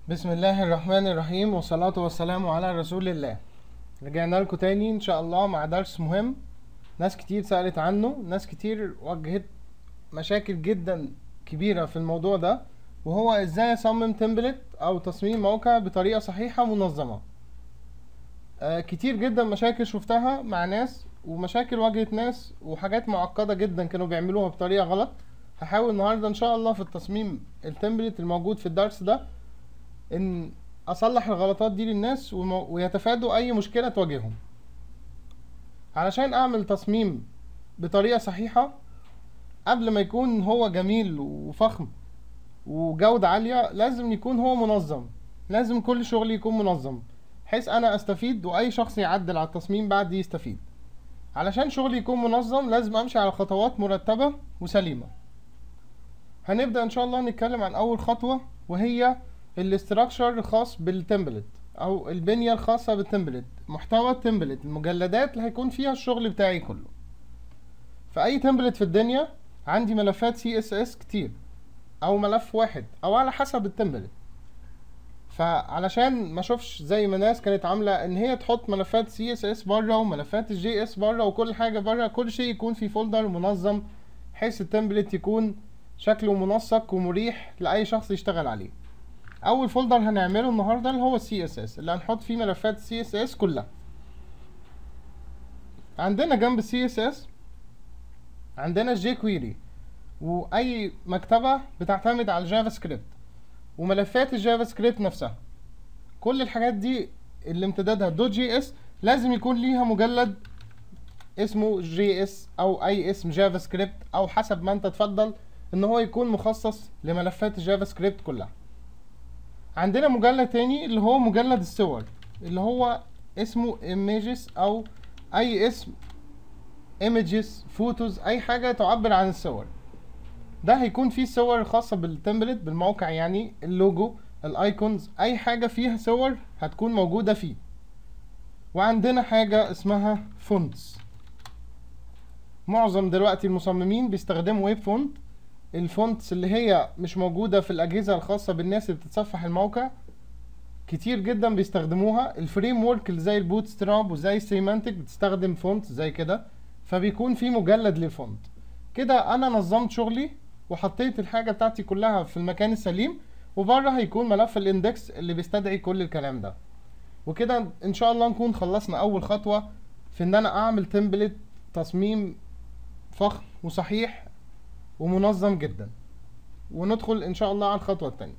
بسم الله الرحمن الرحيم والصلاة والسلام على رسول الله رجعنا لكم تاني ان شاء الله مع درس مهم ناس كتير سألت عنه ناس كتير واجهت مشاكل جدا كبيرة في الموضوع ده وهو ازاي اصمم تمبلت او تصميم موقع بطريقة صحيحة منظمة آه كتير جدا مشاكل شفتها مع ناس ومشاكل واجهت ناس وحاجات معقدة جدا كانوا بيعملوها بطريقة غلط هحاول النهاردة ان شاء الله في التصميم التمبلت الموجود في الدرس ده ان اصلح الغلطات دي للناس وم- ويتفادوا اي مشكلة تواجههم علشان اعمل تصميم بطريقة صحيحة قبل ما يكون هو جميل وفخم وجودة عالية لازم يكون هو منظم لازم كل شغلي يكون منظم بحيث انا استفيد واي شخص يعدل على التصميم بعد يستفيد علشان شغلي يكون منظم لازم امشي على خطوات مرتبة وسليمة هنبدأ ان شاء الله نتكلم عن اول خطوة وهي الاستراكشر الخاص بالتمبلت او البنية الخاصة بالتمبلت محتوى التمبلت المجلدات اللي هيكون فيها الشغل بتاعي كله في اي تمبلت في الدنيا عندي ملفات سي اس اس كتير او ملف واحد او على حسب التمبلت فعلشان ما اشوفش زي ما ناس كانت عامله ان هي تحط ملفات سي اس اس بره وملفات الجي اس بره وكل حاجه بره كل شيء يكون في فولدر منظم بحيث التمبلت يكون شكله منسق ومريح لاي شخص يشتغل عليه اول فولدر هنعمله النهارده اللي هو السي اس اس اللي هنحط فيه ملفات السي اس اس كلها عندنا جنب السي اس اس عندنا الجي كويري واي مكتبه بتعتمد على الجافا سكريبت وملفات الجافا سكريبت نفسها كل الحاجات دي اللي امتدادها دوت جي اس لازم يكون ليها مجلد اسمه جي اس او اي اسم جافا سكريبت او حسب ما انت تفضل ان هو يكون مخصص لملفات الجافا سكريبت كلها عندنا مجلد تاني اللي هو مجلد الصور اللي هو اسمه images او اي اسم images فوتوز اي حاجة تعبر عن الصور ده هيكون فيه صور خاصة بالتمبلت بالموقع يعني اللوجو الايكونز اي حاجة فيها صور هتكون موجودة فيه وعندنا حاجة اسمها فونتس معظم دلوقتي المصممين بيستخدموا ويب فونت الفونتس اللي هي مش موجودة في الأجهزة الخاصة بالناس اللي بتتصفح الموقع كتير جدا بيستخدموها الفريم ورك اللي زي البوت ستراب وزي السيمانتك بتستخدم فونت زي كده فبيكون في مجلد للفونت كده انا نظمت شغلي وحطيت الحاجة بتاعتي كلها في المكان السليم وبره هيكون ملف الاندكس اللي بيستدعي كل الكلام ده وكده ان شاء الله نكون خلصنا اول خطوة في ان انا اعمل تمبلت تصميم فخم وصحيح ومنظم جدا وندخل ان شاء الله على الخطوة التانية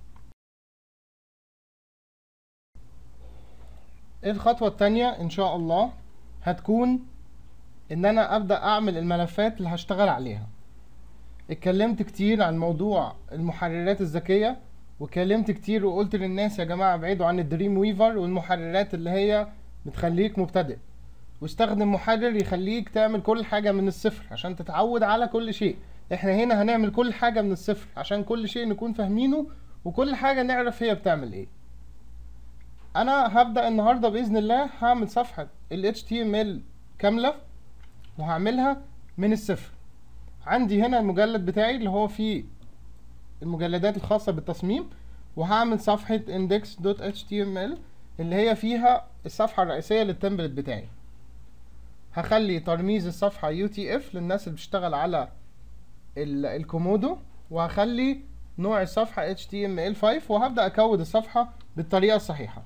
ايه الخطوة التانية ان شاء الله هتكون ان انا ابدأ اعمل الملفات اللي هشتغل عليها اتكلمت كتير عن موضوع المحررات الذكية واتكلمت كتير وقلت للناس يا جماعة ابعدوا عن الدريم ويفر والمحررات اللي هي بتخليك مبتدئ واستخدم محرر يخليك تعمل كل حاجة من الصفر عشان تتعود على كل شيء احنا هنا هنعمل كل حاجة من الصفر عشان كل شيء نكون فاهمينه وكل حاجة نعرف هي بتعمل ايه انا هبدأ النهاردة بإذن الله هعمل صفحة ال HTML كاملة وهعملها من الصفر عندي هنا المجلد بتاعي اللي هو فيه المجلدات الخاصة بالتصميم وهعمل صفحة index.html اللي هي فيها الصفحة الرئيسية للتمبلت بتاعي هخلي ترميز الصفحة UTF للناس اللي بتشتغل على ال- الكومودو وهخلي نوع الصفحة HTML5 وهبدأ أكود الصفحة بالطريقة الصحيحة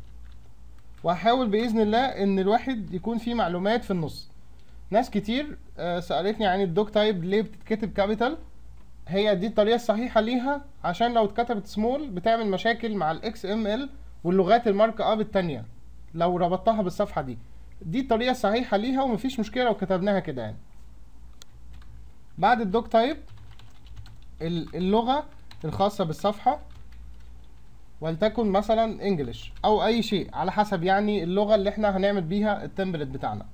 وهحاول بإذن الله إن الواحد يكون فيه معلومات في النص ناس كتير آه، سألتني عن الدوك تايب ليه بتتكتب كابيتال هي دي الطريقة الصحيحة ليها عشان لو اتكتبت سمول بتعمل مشاكل مع الاكس ام ال واللغات المارك اب التانية لو ربطتها بالصفحة دي دي الطريقة الصحيحة ليها ومفيش مشكلة لو كتبناها كده يعني بعد الدوك تايب ال- اللغة الخاصة بالصفحة ولتكن مثلا انجلش او اي شيء على حسب يعني اللغة اللي احنا هنعمل بيها التمبلت بتاعنا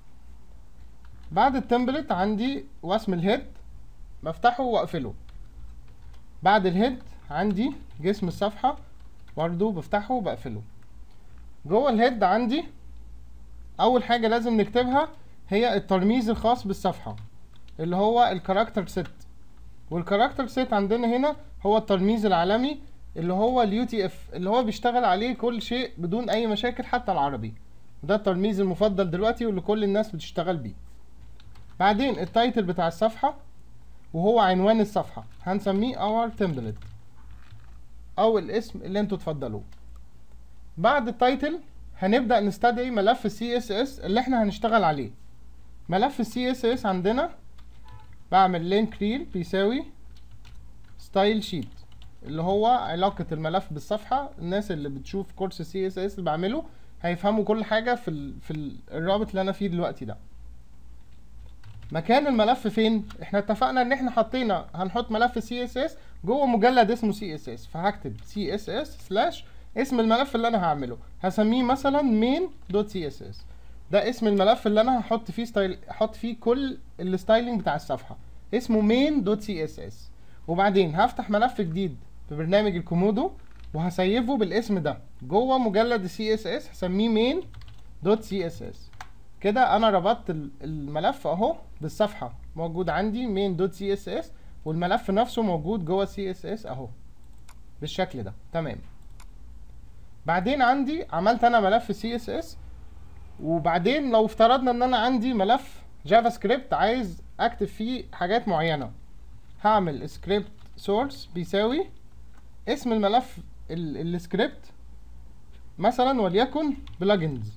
بعد التمبلت عندي واسم الهيد بفتحه واقفله بعد الهيد عندي جسم الصفحة برضو بفتحه وبقفله جوه الهيد عندي اول حاجة لازم نكتبها هي الترميز الخاص بالصفحة اللي هو الكاركتر سيت والكاركتر سيت عندنا هنا هو الترميز العالمي اللي هو اليو تي اف اللي هو بيشتغل عليه كل شيء بدون اي مشاكل حتى العربي ده الترميز المفضل دلوقتي واللي كل الناس بتشتغل بيه بعدين التايتل بتاع الصفحة وهو عنوان الصفحة هنسميه our template او الاسم اللي انتوا تفضلوه بعد التايتل هنبدأ نستدعي ملف السي اس اس اللي احنا هنشتغل عليه ملف السي اس اس عندنا بعمل لينك ريل بيساوي ستايل شيت اللي هو علاقة الملف بالصفحة الناس اللي بتشوف كورس السي اس اس اللي بعمله هيفهموا كل حاجة في ال في ال الرابط اللي انا فيه دلوقتي ده مكان الملف فين احنا اتفقنا ان احنا حطينا هنحط ملف سي اس اس جوه مجلد اسمه سي اس اس فهكتب سي اس اس سلاش اسم الملف اللي انا هعمله هسميه مثلا main دوت سي اس اس ده اسم الملف اللي انا هحط فيه ستايل احط فيه كل الستايلنج بتاع الصفحه اسمه main دوت سي اس اس وبعدين هفتح ملف جديد في برنامج الكومودو وهسيفه بالاسم ده جوه مجلد السي اس اس هسميه main دوت سي اس اس كده انا ربطت الملف اهو بالصفحه موجود عندي main دوت سي اس اس والملف نفسه موجود جوه سي اس اس اهو بالشكل ده تمام بعدين عندي عملت انا ملف سي اس اس وبعدين لو افترضنا ان انا عندي ملف جافا سكريبت عايز اكتب فيه حاجات معينه هعمل سكريبت سورس بيساوي اسم الملف السكريبت مثلا وليكن بلجنز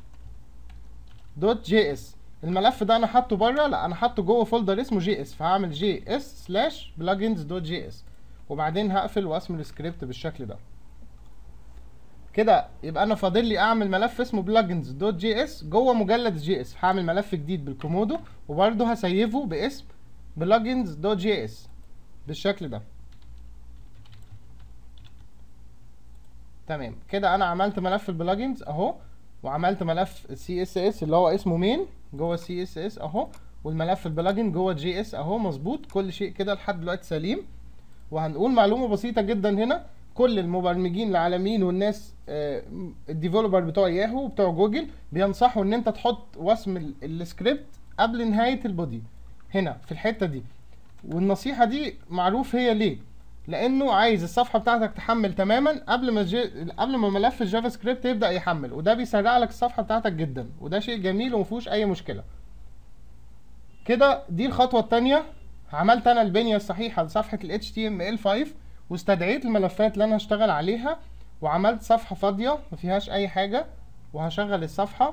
دوت جي اس الملف ده انا حاطه بره لا انا حاطه جوه فولدر اسمه جي اس فهعمل جي اس سلاش بلجنز دوت جي اس وبعدين هقفل واسم السكريبت بالشكل ده كده يبقى انا فاضل لي اعمل ملف اسمه بلجنز دوت جي اس جوه مجلد جي اس هعمل ملف جديد بالكومودو وبرده هسيفه باسم بلجنز دوت جي اس بالشكل ده تمام كده انا عملت ملف البلجنز اهو وعملت ملف السي اس اس اللي هو اسمه مين جوه السي اس اس اهو والملف البلجن جوه جي اس اهو مظبوط كل شيء كده لحد دلوقتي سليم وهنقول معلومه بسيطه جدا هنا كل المبرمجين العالميين والناس الديفلوبر بتوع ياهو وبتوع جوجل بينصحوا ان انت تحط وسم السكريبت قبل نهايه البودي هنا في الحته دي والنصيحه دي معروف هي ليه لانه عايز الصفحه بتاعتك تحمل تماما قبل ما جي... قبل ما ملف الجافا سكريبت يبدا يحمل وده بيسرع لك الصفحه بتاعتك جدا وده شيء جميل ومفيهوش اي مشكله كده دي الخطوه الثانيه عملت انا البنيه الصحيحه لصفحه ال HTML5 واستدعيت الملفات اللي انا هشتغل عليها وعملت صفحه فاضيه ما فيهاش اي حاجه وهشغل الصفحه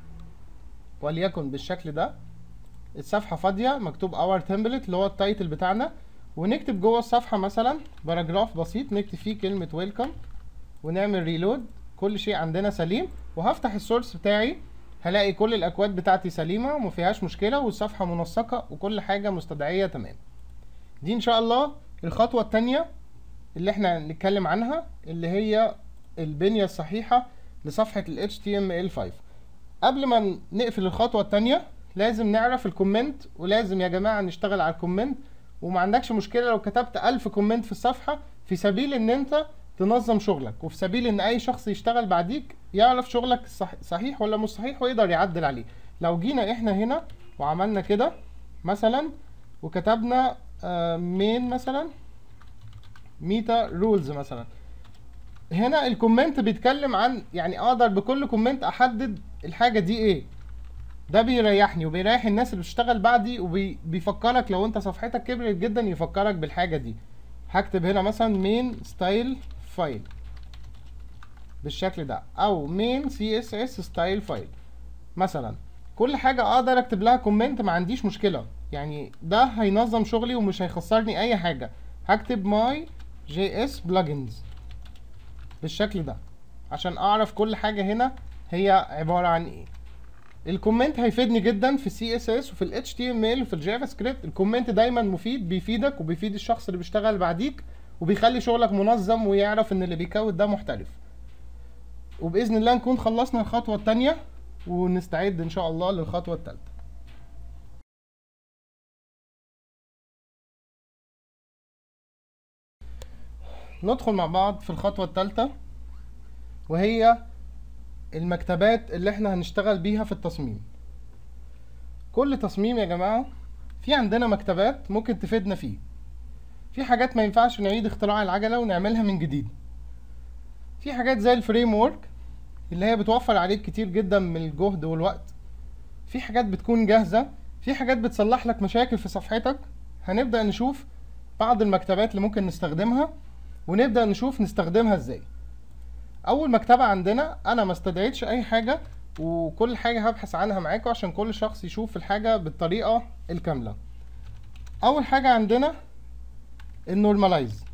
وليكن بالشكل ده الصفحه فاضيه مكتوب اور تمبلت اللي هو التايتل بتاعنا ونكتب جوه الصفحه مثلا باراجراف بسيط نكتب فيه كلمه ويلكم ونعمل ريلود كل شيء عندنا سليم وهفتح السورس بتاعي هلاقي كل الاكواد بتاعتي سليمه وما فيهاش مشكله والصفحه منسقه وكل حاجه مستدعيه تمام دي ان شاء الله الخطوه الثانيه اللي احنا هنتكلم عنها اللي هي البنيه الصحيحه لصفحه ال HTML5 قبل ما نقفل الخطوه الثانيه لازم نعرف الكومنت ولازم يا جماعه نشتغل على الكومنت وما عندكش مشكله لو كتبت ألف كومنت في الصفحه في سبيل ان انت تنظم شغلك وفي سبيل ان اي شخص يشتغل بعديك يعرف شغلك صح صحيح ولا مش صحيح ويقدر يعدل عليه لو جينا احنا هنا وعملنا كده مثلا وكتبنا مين مثلا ميتا رولز مثلا هنا الكومنت بيتكلم عن يعني اقدر بكل كومنت احدد الحاجه دي ايه ده بيريحني وبيريح الناس اللي بتشتغل بعدي وبيفكرك لو انت صفحتك كبرت جدا يفكرك بالحاجه دي هكتب هنا مثلا مين ستايل فايل بالشكل ده او مين سي اس اس ستايل فايل مثلا كل حاجه اقدر اكتب لها كومنت ما عنديش مشكله يعني ده هينظم شغلي ومش هيخسرني اي حاجه هكتب ماي جي اس بلجنز بالشكل ده عشان اعرف كل حاجه هنا هي عباره عن ايه الكومنت هيفيدني جدا في السي اس اس وفي ال HTML وفي الجافا سكريبت الكومنت دايما مفيد بيفيدك وبيفيد الشخص اللي بيشتغل بعديك وبيخلي شغلك منظم ويعرف ان اللي بيكود ده محترف وباذن الله نكون خلصنا الخطوه الثانيه ونستعد ان شاء الله للخطوه الثالثه ندخل مع بعض في الخطوه الثالثه وهي المكتبات اللي احنا هنشتغل بيها في التصميم كل تصميم يا جماعة في عندنا مكتبات ممكن تفيدنا فيه في حاجات ما ينفعش نعيد اختراع العجله ونعملها من جديد في حاجات زي الفريم ورك اللي هي بتوفر عليك كتير جدا من الجهد والوقت في حاجات بتكون جاهزه في حاجات بتصلح لك مشاكل في صفحتك هنبدا نشوف بعض المكتبات اللي ممكن نستخدمها ونبدا نشوف نستخدمها ازاي اول مكتبه عندنا انا ما استدعيتش اي حاجه وكل حاجه هبحث عنها معاكم عشان كل شخص يشوف الحاجه بالطريقه الكامله اول حاجه عندنا النورماليز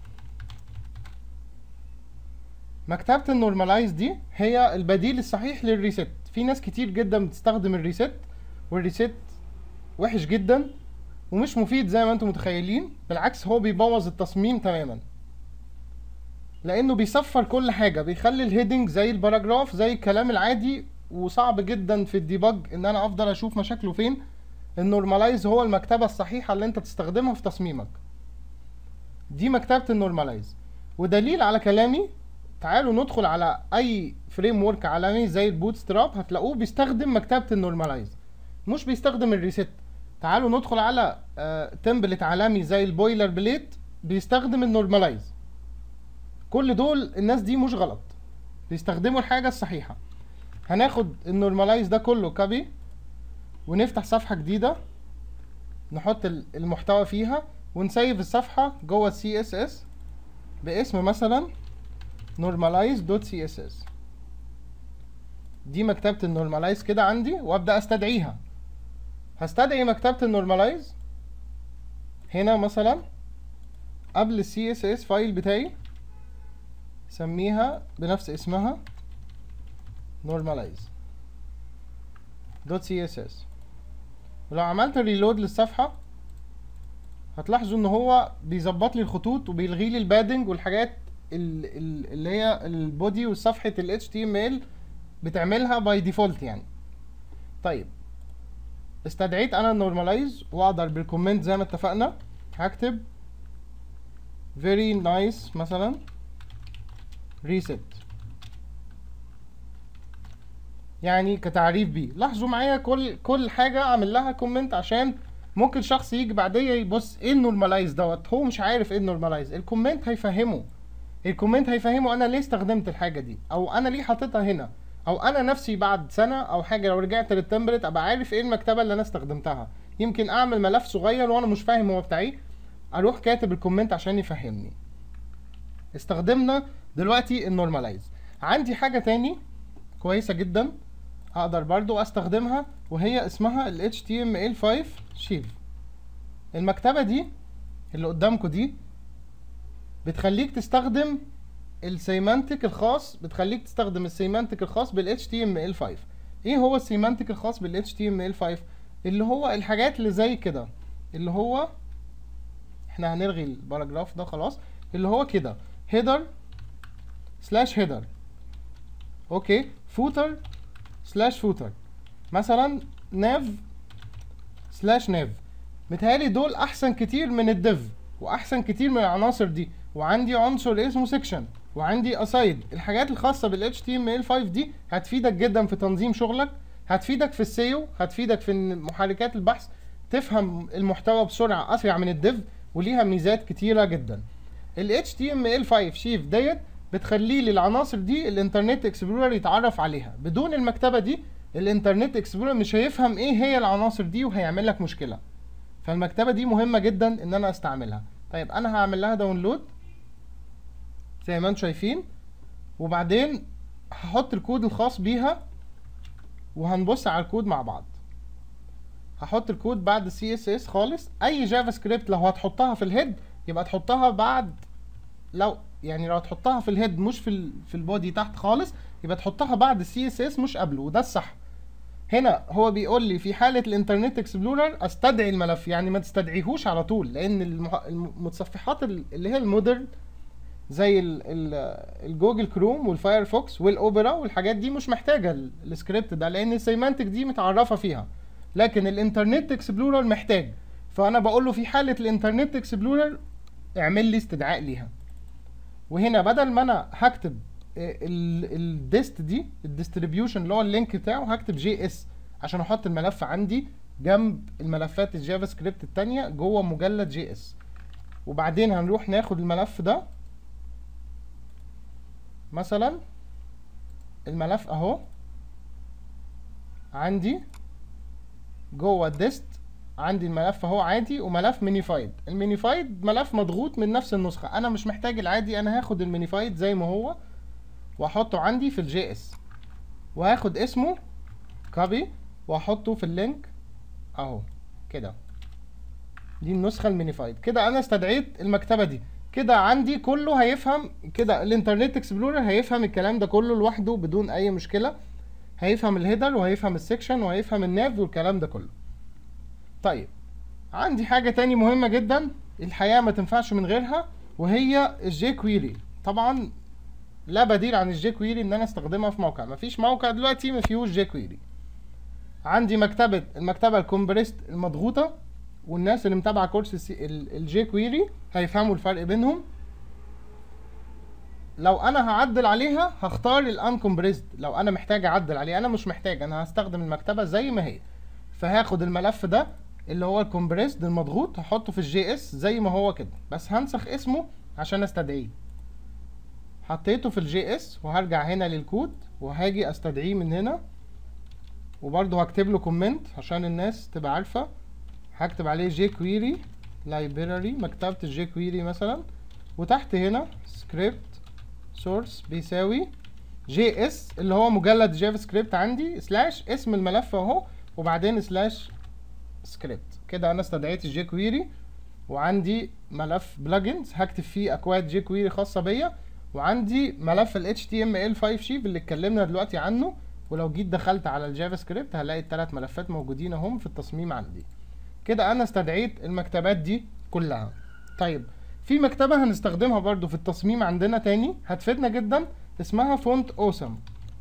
مكتبة النورماليز دي هي البديل الصحيح للريست في ناس كتير جدا بتستخدم الريست والريست وحش جدا ومش مفيد زي ما انتم متخيلين بالعكس هو بيبوظ التصميم تماما لانه بيصفر كل حاجه بيخلي الهيدنج زي الباراجراف زي الكلام العادي وصعب جدا في الديباج ان انا افضل اشوف مشاكله فين النورماليز هو المكتبه الصحيحه اللي انت تستخدمها في تصميمك دي مكتبه النورماليز ودليل على كلامي تعالوا ندخل على اي فريم ورك عالمي زي البوت ستراب هتلاقوه بيستخدم مكتبه النورماليز مش بيستخدم الريست تعالوا ندخل على آه تمبلت عالمي زي البويلر بليت بيستخدم النورماليز كل دول الناس دي مش غلط بيستخدموا الحاجة الصحيحة هناخد النورماليز ده كله كوبي ونفتح صفحة جديدة نحط المحتوى فيها ونسيف الصفحة جوه السي اس اس باسم مثلا normalize.css دي مكتبة النورماليز كده عندي وابدأ استدعيها هستدعي مكتبة النورماليز هنا مثلا قبل السي اس اس فايل بتاعي سميها بنفس اسمها normalize .css ولو عملت ريلود للصفحة هتلاحظوا ان هو بيظبط لي الخطوط وبيلغي لي البادنج والحاجات اللي هي البودي وصفحة ال HTML بتعملها باي ديفولت يعني طيب استدعيت انا النورماليز واقدر بالكومنت زي ما اتفقنا هكتب very nice مثلا reset يعني كتعريف بيه لاحظوا معايا كل كل حاجه اعمل لها كومنت عشان ممكن شخص يجي بعديه يبص ايه النورماليز دوت هو مش عارف ايه النورماليز الكومنت هيفهمه الكومنت هيفهمه انا ليه استخدمت الحاجه دي او انا ليه حاططها هنا او انا نفسي بعد سنه او حاجه لو رجعت للتمبلت ابقى عارف ايه المكتبه اللي انا استخدمتها يمكن اعمل ملف صغير وانا مش فاهم هو بتاعي اروح كاتب الكومنت عشان يفهمني استخدمنا دلوقتي النورماليز عندي حاجه تاني كويسه جدا اقدر برضو استخدمها وهي اسمها ال HTML5 شيف المكتبه دي اللي قدامكم دي بتخليك تستخدم السيمانتك الخاص بتخليك تستخدم السيمانتك الخاص بال HTML5 ايه هو السيمانتك الخاص بال HTML5 اللي هو الحاجات اللي زي كده اللي هو احنا هنلغي الباراجراف ده خلاص اللي هو كده header سلاش header اوكي footer سلاش footer مثلا nav سلاش nav متهيألي دول احسن كتير من الديف واحسن كتير من العناصر دي وعندي عنصر اسمه section وعندي اسايد الحاجات الخاصه بال HTML5 دي هتفيدك جدا في تنظيم شغلك هتفيدك في السيو هتفيدك في محركات البحث تفهم المحتوى بسرعه اسرع من الديف وليها ميزات كتيره جدا ال HTML5 شيف ديت بتخلي لي العناصر دي الانترنت اكسبلورر يتعرف عليها بدون المكتبه دي الانترنت اكسبلورر مش هيفهم ايه هي العناصر دي وهيعمل لك مشكله فالمكتبه دي مهمه جدا ان انا استعملها طيب انا هعمل لها داونلود زي ما انتم شايفين وبعدين هحط الكود الخاص بيها وهنبص على الكود مع بعض هحط الكود بعد سي اس اس خالص اي جافا سكريبت لو هتحطها في الهيد يبقى تحطها بعد لو يعني لو هتحطها في الهيد مش في ال في البودي تحت خالص يبقى تحطها بعد السي اس اس مش قبله وده الصح هنا هو بيقول لي في حاله الانترنت اكسبلورر استدعي الملف يعني ما تستدعيهوش على طول لان المتصفحات اللي هي المودرن زي ال ال الجوجل كروم والفايرفوكس والاوبرا والحاجات دي مش محتاجه السكريبت ده لان السيمانتك دي متعرفه فيها لكن الانترنت اكسبلورر محتاج فانا بقول له في حاله الانترنت اكسبلورر اعمل لي استدعاء ليها وهنا بدل ما انا هكتب الديست دي الديستريبيوشن اللي هو اللينك بتاعه هكتب جي اس عشان احط الملف عندي جنب الملفات الجافا سكريبت التانية جوه مجلد جي اس وبعدين هنروح ناخد الملف ده مثلا الملف اهو عندي جوه الديست عندي الملف اهو عادي وملف مينيفايد المينيفايد ملف مضغوط من نفس النسخه انا مش محتاج العادي انا هاخد المينيفايد زي ما هو واحطه عندي في الجي اس وهاخد اسمه كوبي واحطه في اللينك اهو كده دي النسخه المينيفايد كده انا استدعيت المكتبه دي كده عندي كله هيفهم كده الانترنت اكسبلورر هيفهم الكلام ده كله لوحده بدون اي مشكله هيفهم الهيدر وهيفهم السكشن وهيفهم الناف والكلام ده كله طيب عندي حاجة تاني مهمة جدا الحقيقة ما تنفعش من غيرها وهي الجي كويري طبعا لا بديل عن الجي كويري ان انا استخدمها في موقع مفيش موقع دلوقتي ما فيهوش جي كويري عندي مكتبة المكتبة الكومبريست المضغوطة والناس اللي متابعة كورس الجي كويري هيفهموا الفرق بينهم لو انا هعدل عليها هختار الانكمبريسد لو انا محتاج اعدل عليه انا مش محتاج انا هستخدم المكتبه زي ما هي فهاخد الملف ده اللي هو الكومبريسد المضغوط هحطه في الجي اس زي ما هو كده بس هنسخ اسمه عشان استدعيه حطيته في الجي اس وهرجع هنا للكود وهاجي استدعيه من هنا وبرضه هكتب له كومنت عشان الناس تبقى عارفه هكتب عليه جي كويري لايبراري مكتبه الجي كويري مثلا وتحت هنا سكريبت سورس بيساوي جي اس اللي هو مجلد جافا سكريبت عندي سلاش اسم الملف اهو وبعدين سلاش سكريبت كده انا استدعيت الجي كويري وعندي ملف بلجنز هكتب فيه اكواد جي كويري خاصه بيا وعندي ملف ال HTML5 شيف اللي اتكلمنا دلوقتي عنه ولو جيت دخلت على الجافا سكريبت هلاقي الثلاث ملفات موجودين اهم في التصميم عندي كده انا استدعيت المكتبات دي كلها طيب في مكتبة هنستخدمها برضو في التصميم عندنا تاني هتفيدنا جدا اسمها فونت اوسم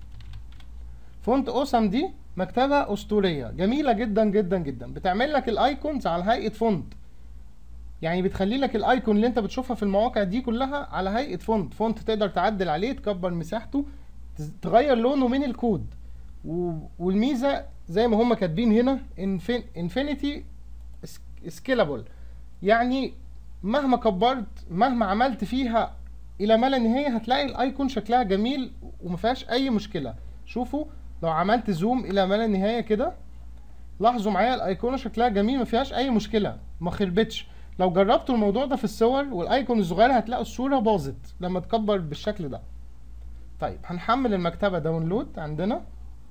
فونت اوسم دي مكتبة اسطورية جميلة جدا جدا جدا بتعمل لك الايكونز على هيئة فونت يعني بتخلي لك الايكون اللي انت بتشوفها في المواقع دي كلها على هيئة فونت فونت تقدر تعدل عليه تكبر مساحته تغير لونه من الكود والميزة زي ما هم كاتبين هنا انفينيتي سكيلابل يعني مهما كبرت مهما عملت فيها الى ما لا نهايه هتلاقي الايكون شكلها جميل وما فيهاش اي مشكله شوفوا لو عملت زوم الى ما لا نهايه كده لاحظوا معايا الايقونه شكلها جميل ما فيهاش اي مشكله ما خربتش لو جربتوا الموضوع ده في الصور والايكون الصغيره هتلاقوا الصوره باظت لما تكبر بالشكل ده طيب هنحمل المكتبه داونلود عندنا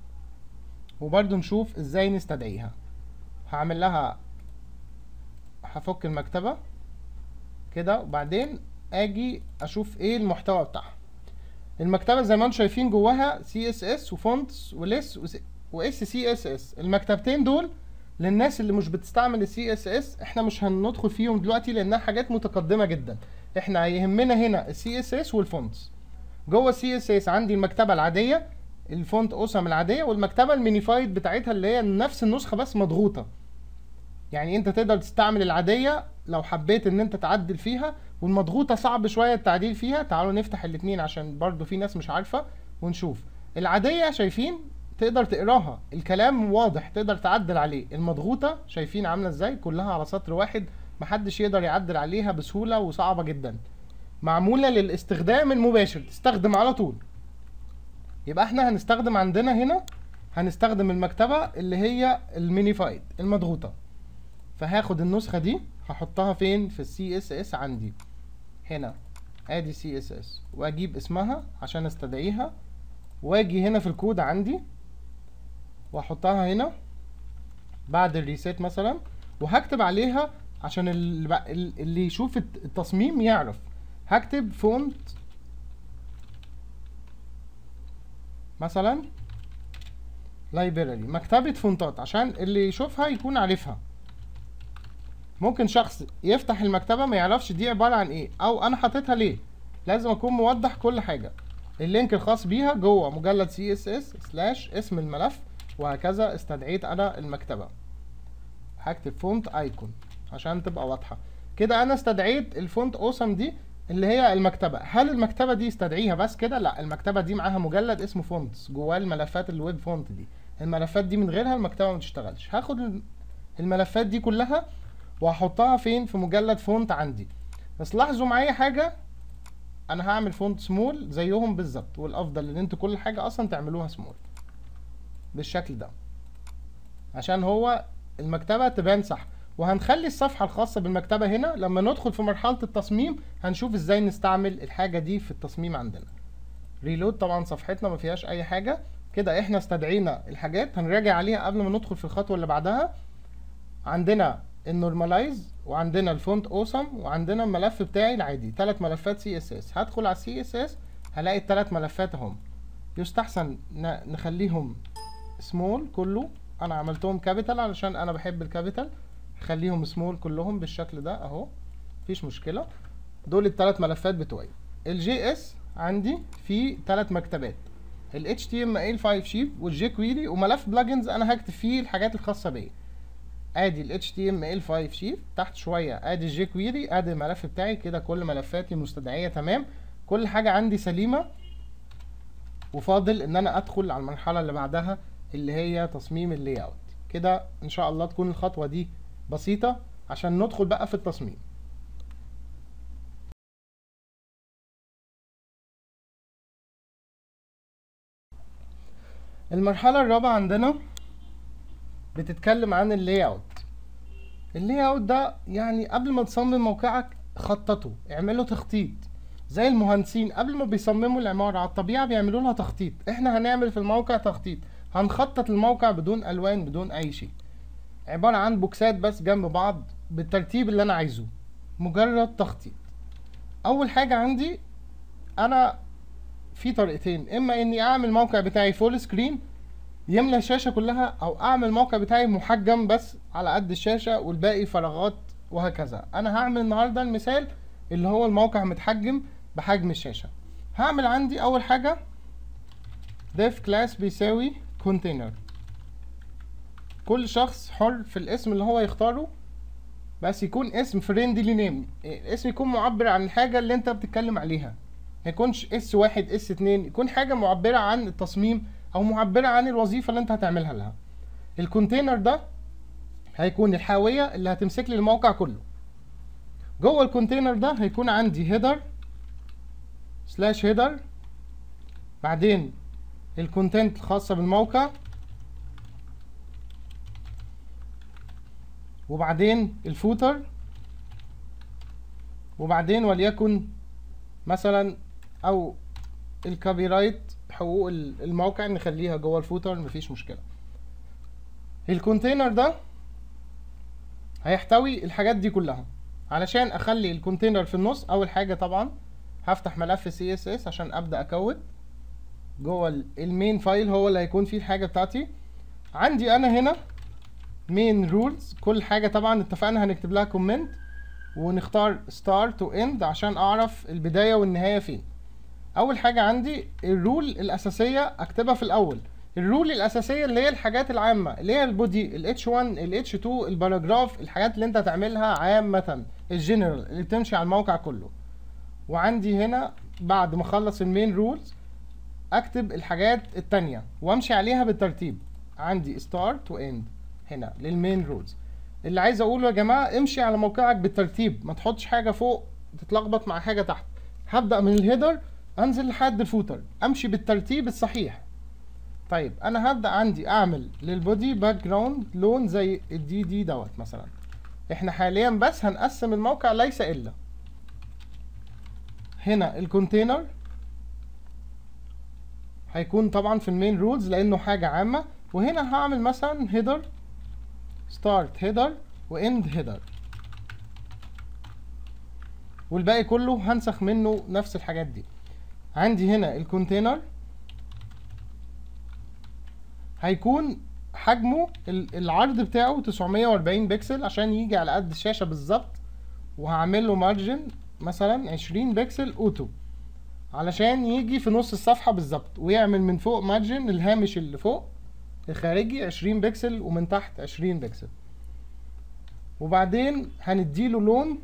وبرده نشوف ازاي نستدعيها هعمل لها هفك المكتبه كده وبعدين اجي اشوف ايه المحتوى بتاعها المكتبه زي ما انتم شايفين جواها سي اس اس وفونتس وليس واس سي اس اس المكتبتين دول للناس اللي مش بتستعمل السي اس اس احنا مش هندخل فيهم دلوقتي لانها حاجات متقدمه جدا احنا يهمنا هنا السي اس اس والفونتس جوه السي اس اس عندي المكتبه العاديه الفونت اوسم العاديه والمكتبه المينيفايد بتاعتها اللي هي نفس النسخه بس مضغوطه يعني انت تقدر تستعمل العاديه لو حبيت ان انت تعدل فيها والمضغوطه صعب شويه التعديل فيها تعالوا نفتح الاتنين عشان برضو في ناس مش عارفه ونشوف العاديه شايفين تقدر تقراها الكلام واضح تقدر تعدل عليه المضغوطه شايفين عامله ازاي كلها على سطر واحد محدش يقدر يعدل عليها بسهوله وصعبه جدا معموله للاستخدام المباشر تستخدم على طول يبقى احنا هنستخدم عندنا هنا هنستخدم المكتبه اللي هي المينيفايد المضغوطه فهاخد النسخه دي هحطها فين في السي اس اس عندي هنا ادي سي اس اس واجيب اسمها عشان استدعيها واجي هنا في الكود عندي واحطها هنا بعد الريسيت مثلا وهكتب عليها عشان اللي يشوف التصميم يعرف هكتب فونت مثلا لايبراري مكتبة فونتات عشان اللي يشوفها يكون عارفها ممكن شخص يفتح المكتبه ما يعرفش دي عباره عن ايه او انا حاططها ليه لازم اكون موضح كل حاجه اللينك الخاص بيها جوه مجلد سي اس اس سلاش اسم الملف وهكذا استدعيت انا المكتبه هكتب فونت ايكون عشان تبقى واضحه كده انا استدعيت الفونت اوسم دي اللي هي المكتبه هل المكتبه دي استدعيها بس كده لا المكتبه دي معاها مجلد اسمه فونتس جواه الملفات الويب فونت دي الملفات دي من غيرها المكتبه ما تشتغلش هاخد الملفات دي كلها وهحطها فين في مجلد فونت عندي بس لاحظوا معايا حاجه انا هعمل فونت سمول زيهم بالظبط والافضل ان انتوا كل حاجه اصلا تعملوها سمول بالشكل ده عشان هو المكتبه تبان صح وهنخلي الصفحه الخاصه بالمكتبه هنا لما ندخل في مرحله التصميم هنشوف ازاي نستعمل الحاجه دي في التصميم عندنا ريلود طبعا صفحتنا ما فيهاش اي حاجه كده احنا استدعينا الحاجات هنراجع عليها قبل ما ندخل في الخطوه اللي بعدها عندنا النورماليز وعندنا الفونت اوسم وعندنا الملف بتاعي العادي ثلاث ملفات سي اس اس هدخل على السي اس اس هلاقي الثلاث ملفات اهم يستحسن نخليهم سمول كله انا عملتهم كابيتال علشان انا بحب الكابيتال خليهم سمول كلهم بالشكل ده اهو مفيش مشكله دول الثلاث ملفات بتوعي الجي اس عندي فيه ثلاث مكتبات ال HTML5 شيب والجي كويري وملف بلجنز انا هكتب فيه الحاجات الخاصه بيا ادي ال HTML5 شيب تحت شويه ادي الجي كويري ادي الملف بتاعي كده كل ملفاتي مستدعيه تمام كل حاجه عندي سليمه وفاضل ان انا ادخل على المرحله اللي بعدها اللي هي تصميم اللاي اوت كده ان شاء الله تكون الخطوه دي بسيطه عشان ندخل بقى في التصميم المرحلة الرابعة عندنا بتتكلم عن اللاي اوت اللاي اوت ده يعني قبل ما تصمم موقعك خططه اعمله تخطيط زي المهندسين قبل ما بيصمموا العمارة على الطبيعة بيعملوا لها تخطيط احنا هنعمل في الموقع تخطيط هنخطط الموقع بدون الوان بدون اي شيء عبارة عن بوكسات بس جنب بعض بالترتيب اللي انا عايزه مجرد تخطيط اول حاجة عندي انا في طريقتين اما اني اعمل موقع بتاعي فول سكرين يملى الشاشه كلها او اعمل موقع بتاعي محجم بس على قد الشاشه والباقي فراغات وهكذا انا هعمل النهارده المثال اللي هو الموقع متحجم بحجم الشاشه هعمل عندي اول حاجه ديف كلاس بيساوي كونتينر كل شخص حر في الاسم اللي هو يختاره بس يكون اسم فريندلي نيم الاسم يكون معبر عن الحاجه اللي انت بتتكلم عليها ما يكونش اس واحد اس اتنين يكون حاجه معبره عن التصميم او معبره عن الوظيفه اللي انت هتعملها لها الكونتينر ده هيكون الحاويه اللي هتمسك لي الموقع كله جوه الكونتينر ده هيكون عندي هيدر سلاش هيدر بعدين الكونتنت الخاصه بالموقع وبعدين الفوتر وبعدين وليكن مثلا او الكوبي رايت حقوق الموقع نخليها جوه الفوتر مفيش مشكله الكونتينر ده هيحتوي الحاجات دي كلها علشان اخلي الكونتينر في النص اول حاجه طبعا هفتح ملف سي اس اس عشان ابدا اكود جوه المين فايل هو اللي هيكون فيه الحاجه بتاعتي عندي انا هنا مين رولز كل حاجه طبعا اتفقنا هنكتب لها كومنت ونختار ستارت واند عشان اعرف البدايه والنهايه فين اول حاجه عندي الرول الاساسيه اكتبها في الاول الرول الاساسيه اللي هي الحاجات العامه اللي هي البودي الاتش 1 الاتش 2 الباراجراف الحاجات اللي انت هتعملها عامه الجنرال اللي بتمشي على الموقع كله وعندي هنا بعد ما اخلص المين رولز اكتب الحاجات التانية وامشي عليها بالترتيب عندي ستارت واند هنا للمين رولز اللي عايز اقوله يا جماعه امشي على موقعك بالترتيب ما تحطش حاجه فوق تتلخبط مع حاجه تحت هبدا من الهيدر انزل لحد الفوتر امشي بالترتيب الصحيح طيب انا هبدا عندي اعمل للبودي باك جراوند لون زي الدي دي دوت مثلا احنا حاليا بس هنقسم الموقع ليس الا هنا الكونتينر هيكون طبعا في المين رولز لانه حاجه عامه وهنا هعمل مثلا هيدر ستارت هيدر واند هيدر والباقي كله هنسخ منه نفس الحاجات دي عندي هنا الكونتينر هيكون حجمه العرض بتاعه 940 بكسل عشان يجي على قد الشاشه بالظبط وهعمل له مارجن مثلا 20 بكسل اوتو علشان يجي في نص الصفحه بالظبط ويعمل من فوق مارجن الهامش اللي فوق الخارجي 20 بكسل ومن تحت 20 بكسل وبعدين هنديله لون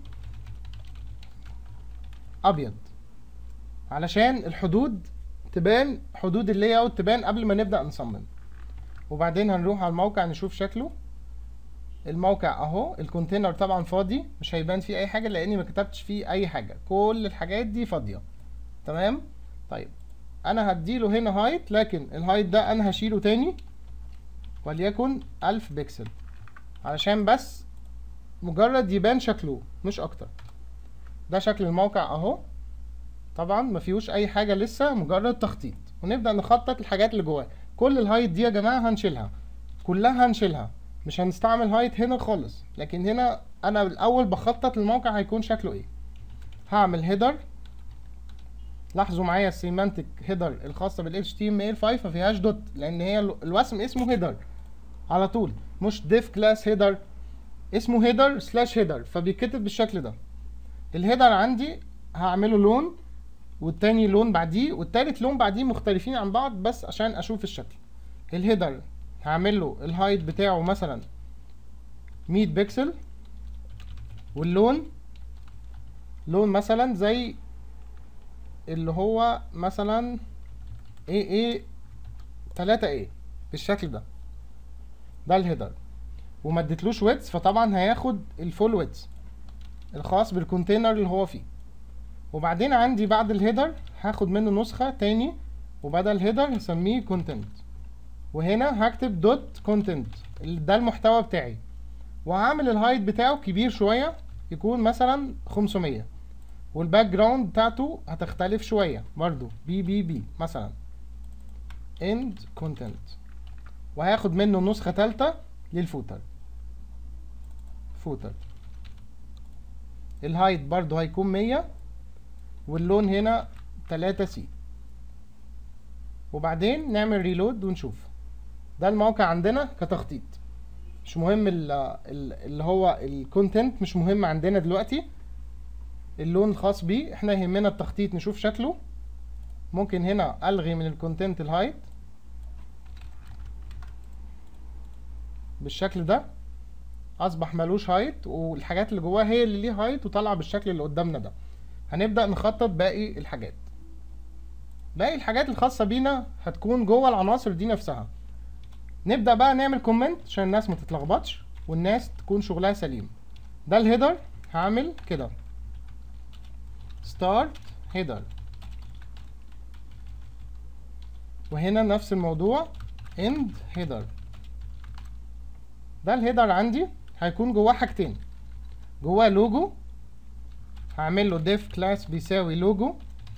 ابيض علشان الحدود تبان حدود اللاي اوت تبان قبل ما نبدا نصمم وبعدين هنروح على الموقع نشوف شكله الموقع اهو الكونتينر طبعا فاضي مش هيبان فيه اي حاجه لاني ما كتبتش فيه اي حاجه كل الحاجات دي فاضيه تمام طيب انا هديله هنا هايت لكن الهايت ده انا هشيله تاني وليكن ألف بكسل علشان بس مجرد يبان شكله مش اكتر ده شكل الموقع اهو طبعا ما فيهوش اي حاجه لسه مجرد تخطيط ونبدا نخطط الحاجات اللي جواه كل الهايت دي يا جماعه هنشيلها كلها هنشيلها مش هنستعمل هايت هنا خالص لكن هنا انا الاول بخطط الموقع هيكون شكله ايه هعمل هيدر لاحظوا معايا السيمانتك هيدر الخاصه بال HTML5 ما فيهاش دوت لان هي الوسم اسمه هيدر على طول مش ديف كلاس هيدر اسمه هيدر سلاش هيدر فبيتكتب بالشكل ده الهيدر عندي هعمله لون والتاني لون بعديه والتالت لون بعديه مختلفين عن بعض بس عشان اشوف الشكل الهيدر هعمل له الهايت بتاعه مثلا 100 بكسل واللون لون مثلا زي اللي هو مثلا ايه ايه 3 ايه بالشكل ده ده الهيدر وما اديتلوش ويتس فطبعا هياخد الفول ويتس الخاص بالكونتينر اللي هو فيه وبعدين عندي بعد الهيدر هاخد منه نسخة تاني وبدل هيدر هسميه كونتنت وهنا هكتب دوت كونتنت ده المحتوى بتاعي وهعمل الهايت بتاعه كبير شوية يكون مثلا 500 والباك جراوند بتاعته هتختلف شوية برضو بي بي بي مثلا end content وهاخد منه نسخة تالتة للفوتر فوتر الهايت برضو هيكون 100 واللون هنا 3 سي وبعدين نعمل ريلود ونشوف ده الموقع عندنا كتخطيط مش مهم ال- ال- اللي هو الكونتنت مش مهم عندنا دلوقتي اللون الخاص بيه احنا يهمنا التخطيط نشوف شكله ممكن هنا الغي من الكونتنت الهايت بالشكل ده اصبح ملوش هايت والحاجات اللي جواه هي اللي ليه هايت وطالعه بالشكل اللي قدامنا ده هنبدا نخطط باقي الحاجات باقي الحاجات الخاصه بينا هتكون جوه العناصر دي نفسها نبدا بقى نعمل كومنت عشان الناس ما تتلخبطش والناس تكون شغلها سليم ده الهيدر هعمل كده start header وهنا نفس الموضوع end header ده الهيدر عندي هيكون جواه حاجتين جواه لوجو هعمل له ديف كلاس بيساوي لوجو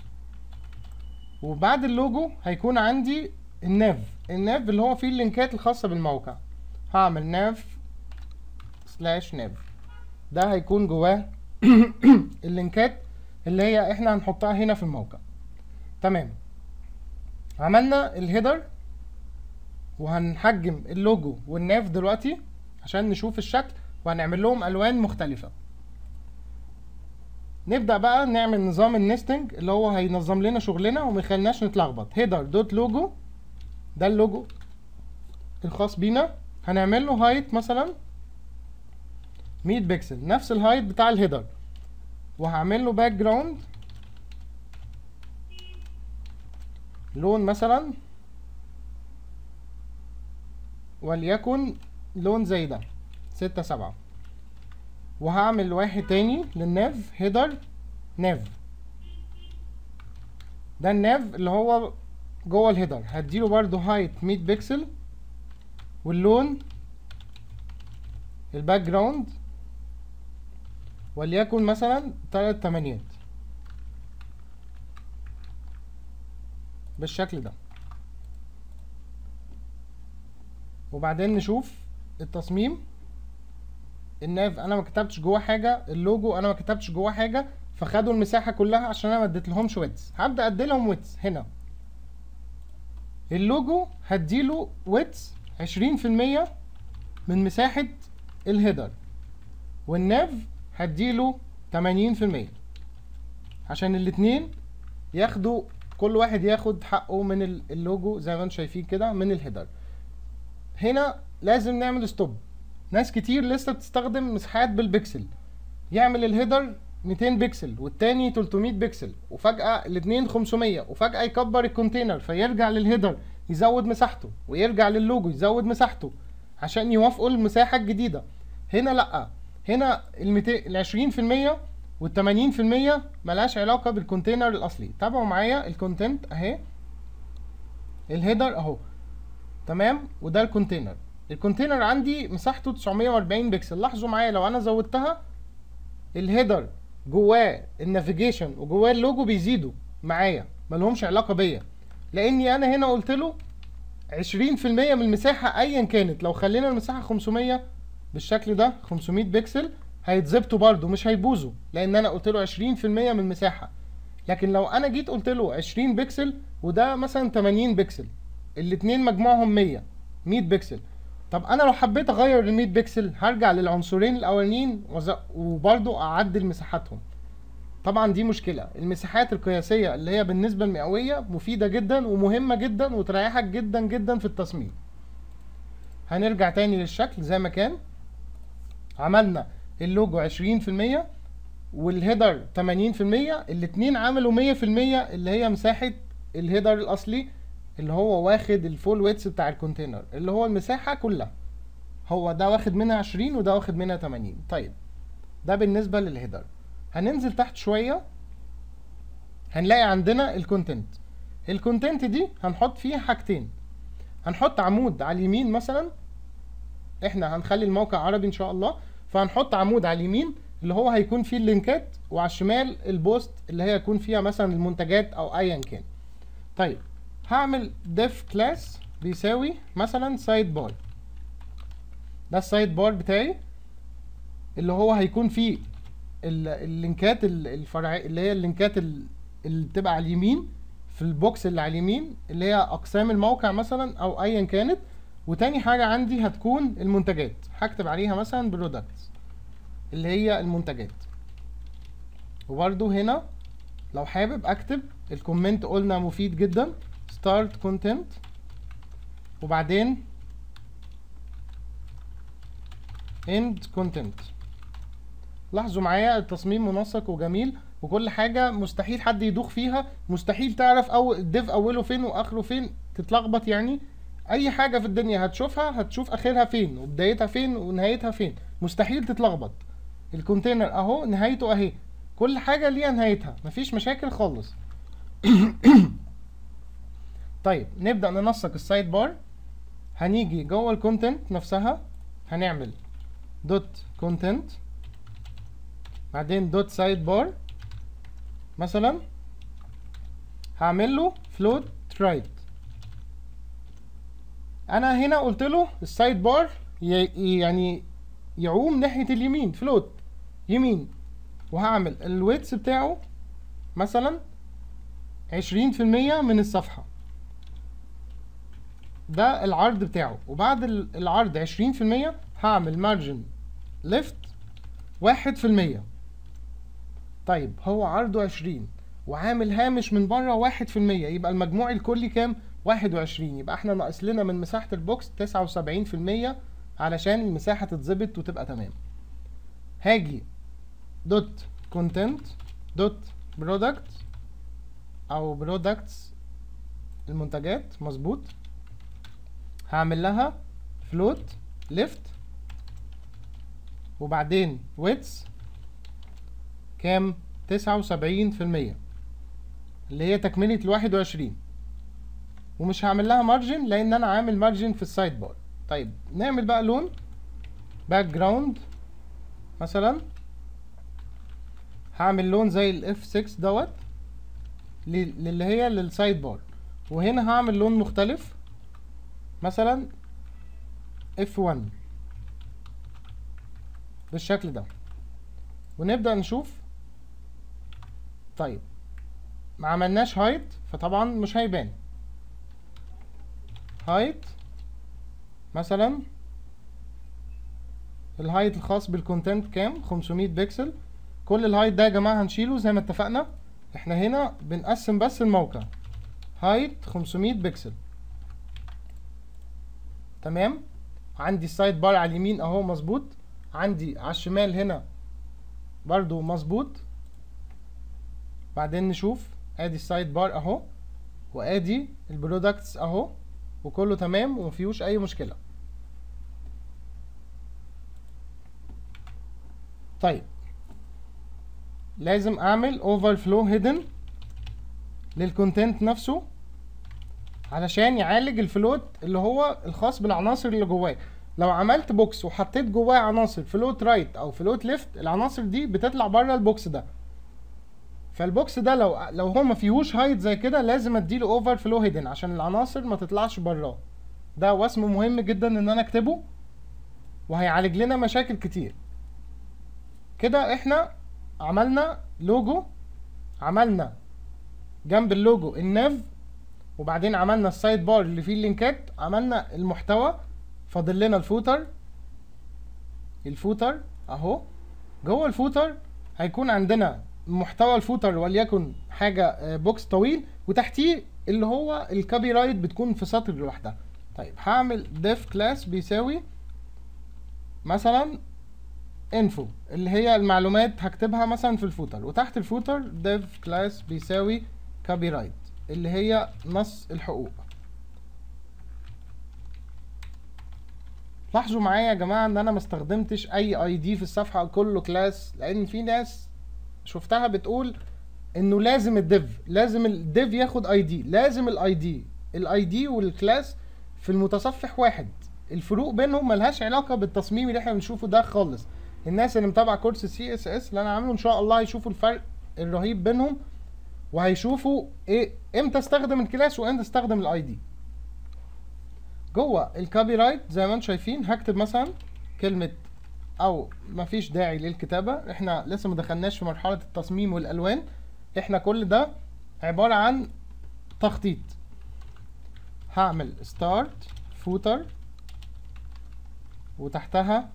وبعد اللوجو هيكون عندي الناف الناف اللي هو فيه اللينكات الخاصة بالموقع هعمل ناف سلاش ناف ده هيكون جواه اللينكات اللي هي احنا هنحطها هنا في الموقع تمام عملنا الهيدر وهنحجم اللوجو والناف دلوقتي عشان نشوف الشكل وهنعمل لهم الوان مختلفة نبدأ بقى نعمل نظام النستنج اللي هو هينظم لنا شغلنا وما يخليناش نتلخبط هيدر دوت لوجو ده اللوجو الخاص بينا هنعمل له هايت مثلا 100 بكسل نفس الهايت بتاع الهيدر وهعمل له باك جراوند لون مثلا وليكن لون زي ده ستة سبعة وهعمل واحد تاني للناف هيدر ناف ده الناف اللي هو جوه الهيدر هديله برضو هايت 100 بكسل واللون الباك جراوند وليكن مثلا تلات تمانيات بالشكل ده وبعدين نشوف التصميم الناف انا ما كتبتش جواه حاجه اللوجو انا ما كتبتش جواه حاجه فخدوا المساحه كلها عشان انا ما اديتلهمش ويتس هبدا اديلهم ويتس هنا اللوجو هديله ويتس 20% من مساحه الهيدر والناف هديله 80% عشان الاتنين ياخدوا كل واحد ياخد حقه من ال- اللوجو زي ما انتم شايفين كده من الهيدر هنا لازم نعمل ستوب ناس كتير لسه بتستخدم مساحات بالبكسل يعمل الهيدر 200 بكسل والتاني 300 بكسل وفجأة الاتنين 500 وفجأة يكبر الكونتينر فيرجع للهيدر يزود مساحته ويرجع للوجو يزود مساحته عشان يوافقوا المساحة الجديدة هنا لا هنا ال ال 20% وال 80% ملهاش علاقه بالكونتينر الاصلي تابعوا معايا الكونتنت اهي الهيدر اهو تمام وده الكونتينر الكونتينر عندي مساحته 940 بكسل لاحظوا معايا لو انا زودتها الهيدر جواه النافيجيشن وجواه اللوجو بيزيدوا معايا ملهمش علاقه بيا لاني انا هنا قلت له 20% من المساحه ايا كانت لو خلينا المساحه 500 بالشكل ده 500 بكسل هيتظبطوا برده مش هيبوظوا لان انا قلت له 20% من المساحه لكن لو انا جيت قلت له 20 بكسل وده مثلا 80 بكسل الاتنين مجموعهم 100 100 بكسل طب انا لو حبيت اغير ال 100 بكسل هرجع للعنصرين الاولانيين وبرضو اعدل مساحاتهم طبعا دي مشكله المساحات القياسيه اللي هي بالنسبه المئويه مفيده جدا ومهمه جدا وتريحك جدا جدا في التصميم هنرجع تاني للشكل زي ما كان عملنا اللوجو 20% والهيدر 80% الاتنين عملوا 100% اللي هي مساحة الهيدر الأصلي اللي هو واخد الفول ويتس بتاع الكونتينر اللي هو المساحة كلها هو ده واخد منها 20 وده واخد منها 80 طيب ده بالنسبة للهيدر هننزل تحت شوية هنلاقي عندنا الكونتنت الكونتنت دي هنحط فيها حاجتين هنحط عمود على اليمين مثلا احنا هنخلي الموقع عربي ان شاء الله فهنحط عمود على اليمين اللي هو هيكون فيه اللينكات وعلى الشمال البوست اللي هي يكون فيها مثلا المنتجات او ايا كان طيب هعمل ديف كلاس بيساوي مثلا سايد بار ده السايد بار بتاعي اللي هو هيكون فيه اللينكات الفرعيه اللي هي اللينكات اللي بتبقى على اليمين في البوكس اللي على اليمين اللي هي اقسام الموقع مثلا او ايا كانت وتاني حاجة عندي هتكون المنتجات هكتب عليها مثلا برودكتس اللي هي المنتجات وبرده هنا لو حابب اكتب الكومنت قلنا مفيد جدا start content وبعدين end content لاحظوا معايا التصميم منسق وجميل وكل حاجه مستحيل حد يدوخ فيها مستحيل تعرف او الديف اوله فين واخره فين تتلخبط يعني اي حاجه في الدنيا هتشوفها هتشوف اخرها فين وبدايتها فين ونهايتها فين مستحيل تتلخبط الكونتينر اهو نهايته اهي كل حاجه ليها نهايتها مفيش مشاكل خالص طيب نبدا ننسق السايد بار هنيجي جوه الكونتنت نفسها هنعمل دوت كونتنت بعدين دوت سايد بار مثلا هعمل له فلوت رايت انا هنا قلت له السايد بار يعني يعوم ناحيه اليمين فلوت يمين وهعمل الويتس بتاعه مثلا عشرين في المية من الصفحة ده العرض بتاعه وبعد العرض عشرين في المية هعمل مارجن ليفت واحد في المية طيب هو عرضه عشرين وعامل هامش من بره واحد في المية يبقى المجموع الكلي كام واحد وعشرين يبقى احنا ناقص لنا من مساحة البوكس تسعة وسبعين في المية علشان المساحة تتظبط وتبقى تمام هاجي دوت كونتنت دوت برودكت او برودكتس المنتجات مظبوط هعمل لها فلوت ليفت وبعدين ويتس كام تسعة وسبعين في المية اللي هي تكملة الواحد وعشرين ومش هعمل لها مارجن لان انا عامل مارجن في السايد بار طيب نعمل بقى لون باك جراوند مثلا هعمل لون زي الاف 6 دوت اللي هي للسايد بار وهنا هعمل لون مختلف مثلا اف 1 بالشكل ده ونبدأ نشوف طيب ما عملناش هايت فطبعا مش هيبان هايت مثلا الهايت الخاص بالكونتنت كام 500 بكسل كل الهايت ده يا جماعه هنشيله زي ما اتفقنا احنا هنا بنقسم بس الموقع هايت 500 بكسل تمام عندي السايد بار على اليمين اهو مظبوط عندي على الشمال هنا برضو مظبوط بعدين نشوف ادي السايد بار اهو وادي البرودكتس اهو وكله تمام ومفيهوش اي مشكله طيب لازم اعمل اوفر فلو هيدن للكونتنت نفسه علشان يعالج الفلوت اللي هو الخاص بالعناصر اللي جواه لو عملت بوكس وحطيت جواه عناصر فلوت رايت او فلوت ليفت العناصر دي بتطلع بره البوكس ده فالبوكس ده لو لو هو ما فيهوش هايت زي كده لازم اديله اوفر فلو هيدن عشان العناصر ما تطلعش براه ده وسم مهم جدا ان انا اكتبه وهيعالج لنا مشاكل كتير كده احنا عملنا لوجو عملنا جنب اللوجو الناف وبعدين عملنا السايد بار اللي فيه اللينكات عملنا المحتوى فاضل لنا الفوتر الفوتر اهو جوه الفوتر هيكون عندنا محتوى الفوتر وليكن حاجه آه، بوكس طويل وتحتيه اللي هو الكوبي رايت بتكون في سطر لوحدها طيب هعمل ديف كلاس بيساوي مثلا انفو اللي هي المعلومات هكتبها مثلا في الفوتر وتحت الفوتر ديف كلاس بيساوي كوبي رايت اللي هي نص الحقوق لاحظوا معايا يا جماعه ان انا ما استخدمتش اي اي دي في الصفحه كله كلاس لان في ناس شفتها بتقول انه لازم الديف لازم الديف ياخد اي دي لازم الاي دي الاي دي والكلاس في المتصفح واحد الفروق بينهم ملهاش علاقه بالتصميم اللي احنا بنشوفه ده خالص الناس اللي متابعه كورس سي اس اس اللي انا عامله ان شاء الله هيشوفوا الفرق الرهيب بينهم وهيشوفوا ايه امتى استخدم الكلاس وامتى استخدم الاي دي جوه الكوبي رايت زي ما انتم شايفين هكتب مثلا كلمه او مفيش داعي للكتابه احنا لسه ما دخلناش في مرحله التصميم والالوان احنا كل ده عباره عن تخطيط هعمل ستارت فوتر وتحتها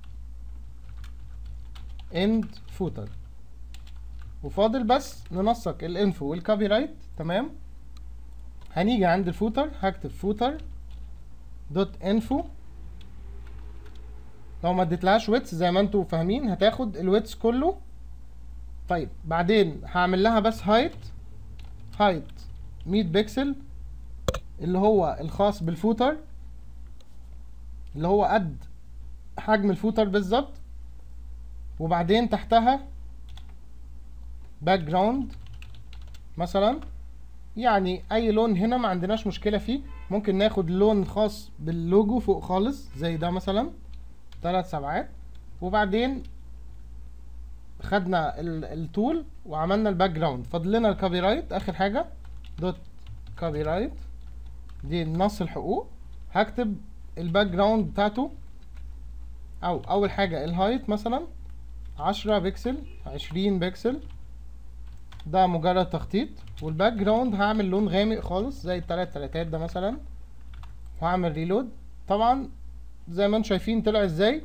اند فوتر وفاضل بس ننسق الانفو والكوبي رايت تمام هنيجي عند الفوتر هكتب فوتر دوت انفو لو ما اديتلهاش ويتس زي ما انتوا فاهمين هتاخد الويتس كله طيب بعدين هعمل لها بس هايت هايت 100 بكسل اللي هو الخاص بالفوتر اللي هو قد حجم الفوتر بالظبط وبعدين تحتها باك جراوند مثلا يعني اي لون هنا ما عندناش مشكله فيه ممكن ناخد لون خاص باللوجو فوق خالص زي ده مثلا ثلاث سبعات وبعدين خدنا ال- التول وعملنا الباك جراوند فاضل لنا الكوبي رايت اخر حاجه دوت كوبي رايت دي نص الحقوق هكتب الباك جراوند بتاعته او اول حاجه الهايت مثلا عشرة بكسل عشرين بكسل ده مجرد تخطيط والباك جراوند هعمل لون غامق خالص زي التلات تلاتات ده مثلا وهعمل ريلود طبعا زي ما انتم شايفين طلع ازاي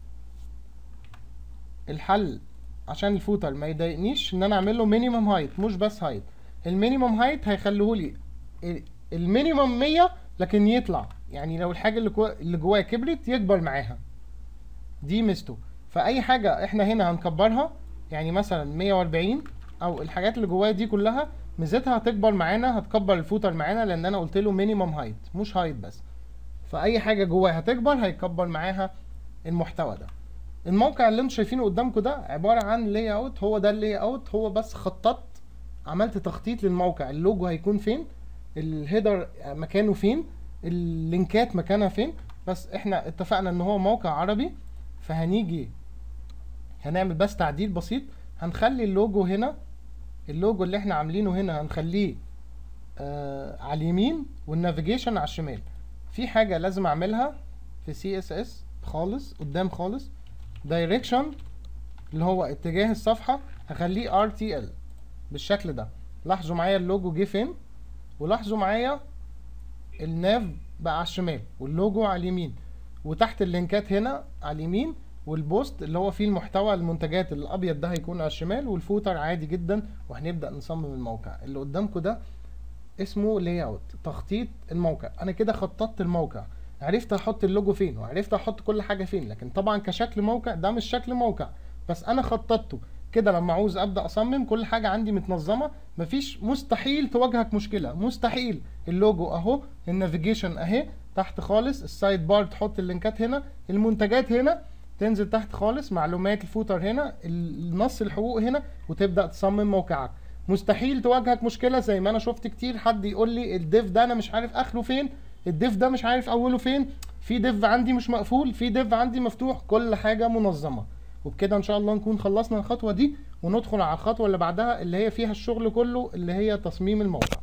الحل عشان الفوتر ما يضايقنيش ان انا اعمل له مينيمم هايت مش بس هايت المينيمم هايت هيخليهولي المينيمم 100 لكن يطلع يعني لو الحاجه اللي كو... اللي جواها كبرت يكبر معاها دي ميزته فاي حاجه احنا هنا هنكبرها يعني مثلا 140 او الحاجات اللي جواها دي كلها ميزتها هتكبر معانا هتكبر الفوتر معانا لان انا قلت له مينيمم هايت مش هايت بس فاي حاجه جواها هتكبر هيكبر معاها المحتوى ده الموقع اللي انتوا شايفينه قدامكم ده عباره عن لاي اوت هو ده اللاي اوت هو بس خططت عملت تخطيط للموقع اللوجو هيكون فين الهيدر مكانه فين اللينكات مكانها فين بس احنا اتفقنا ان هو موقع عربي فهنيجي هنعمل بس تعديل بسيط هنخلي اللوجو هنا اللوجو اللي احنا عاملينه هنا هنخليه آه على اليمين والنافيجيشن على الشمال في حاجة لازم اعملها في سي اس اس خالص قدام خالص دايركشن اللي هو اتجاه الصفحة هخليه ار تي ال بالشكل ده لاحظوا معايا اللوجو جه فين ولاحظوا معايا الناف بقى على الشمال واللوجو على اليمين وتحت اللينكات هنا على اليمين والبوست اللي هو فيه المحتوى المنتجات الابيض ده هيكون على الشمال والفوتر عادي جدا وهنبدا نصمم الموقع اللي قدامكم ده اسمه لاي اوت تخطيط الموقع انا كده خططت الموقع عرفت احط اللوجو فين وعرفت احط كل حاجه فين لكن طبعا كشكل موقع ده مش شكل موقع بس انا خططته كده لما عاوز ابدا اصمم كل حاجه عندي متنظمه مفيش مستحيل تواجهك مشكله مستحيل اللوجو اهو النافيجيشن اهي تحت خالص السايد بار تحط اللينكات هنا المنتجات هنا تنزل تحت خالص معلومات الفوتر هنا النص الحقوق هنا وتبدا تصمم موقعك مستحيل تواجهك مشكله زي ما انا شفت كتير حد يقول لي الديف ده انا مش عارف اخره فين الديف ده مش عارف اوله فين في ديف عندي مش مقفول في ديف عندي مفتوح كل حاجه منظمه وبكده ان شاء الله نكون خلصنا الخطوه دي وندخل على الخطوه اللي بعدها اللي هي فيها الشغل كله اللي هي تصميم الموقع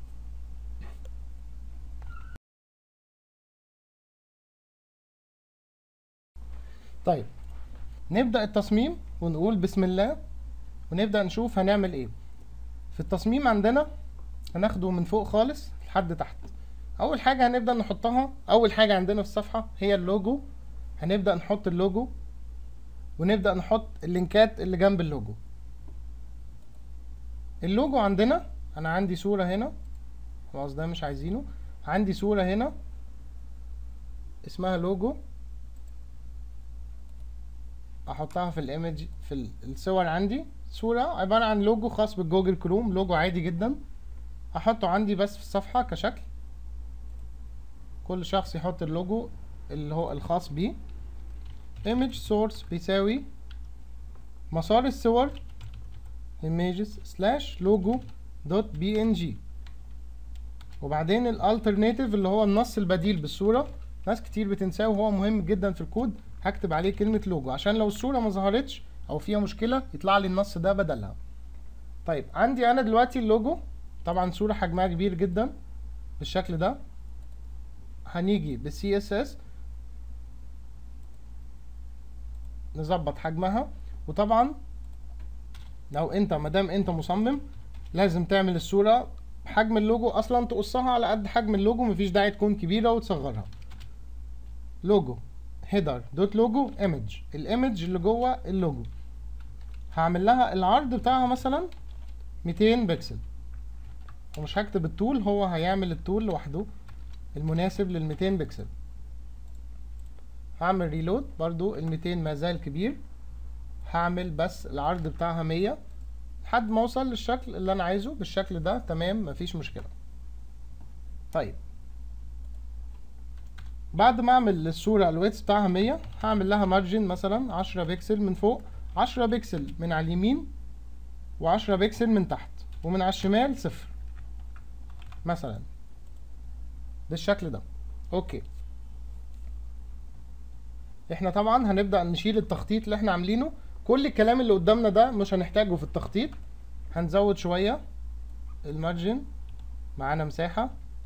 طيب نبدأ التصميم ونقول بسم الله ونبدأ نشوف هنعمل ايه في التصميم عندنا هناخده من فوق خالص لحد تحت اول حاجة هنبدأ نحطها اول حاجة عندنا في الصفحة هي اللوجو هنبدأ نحط اللوجو ونبدأ نحط اللينكات اللي جنب اللوجو اللوجو عندنا انا عندي صورة هنا خلاص ده مش عايزينه عندي صورة هنا اسمها لوجو احطها في الايمج في الصور عندي صورة عبارة عن لوجو خاص بالجوجل كروم لوجو عادي جدا احطه عندي بس في الصفحة كشكل كل شخص يحط اللوجو اللي هو الخاص بيه image source بيساوي مسار الصور images slash logo dot bng وبعدين الالترناتيف اللي هو النص البديل بالصورة ناس كتير بتنساه وهو مهم جدا في الكود هكتب عليه كلمة لوجو عشان لو الصورة ما ظهرتش او فيها مشكلة يطلع لي النص ده بدلها طيب عندي انا دلوقتي اللوجو طبعا صورة حجمها كبير جدا بالشكل ده هنيجي بالسي اس اس نظبط حجمها وطبعا لو انت مادام انت مصمم لازم تعمل الصورة حجم اللوجو اصلا تقصها على قد حجم اللوجو مفيش داعي تكون كبيرة وتصغرها لوجو هيدر دوت لوجو ايمج الايمج اللي جوه اللوجو هعمل لها العرض بتاعها مثلا 200 بكسل ومش هكتب الطول هو هيعمل الطول لوحده المناسب لل 200 بكسل هعمل ريلود برضو ال 200 ما زال كبير هعمل بس العرض بتاعها 100 لحد ما اوصل للشكل اللي انا عايزه بالشكل ده تمام مفيش مشكله طيب بعد ما اعمل الصوره الويتس بتاعها 100 هعمل لها مارجن مثلا 10 بكسل من فوق 10 بكسل من على اليمين و10 بكسل من تحت ومن على الشمال صفر مثلا بالشكل ده اوكي احنا طبعا هنبدأ نشيل التخطيط اللي احنا عاملينه كل الكلام اللي قدامنا ده مش هنحتاجه في التخطيط هنزود شوية المارجن معانا مساحة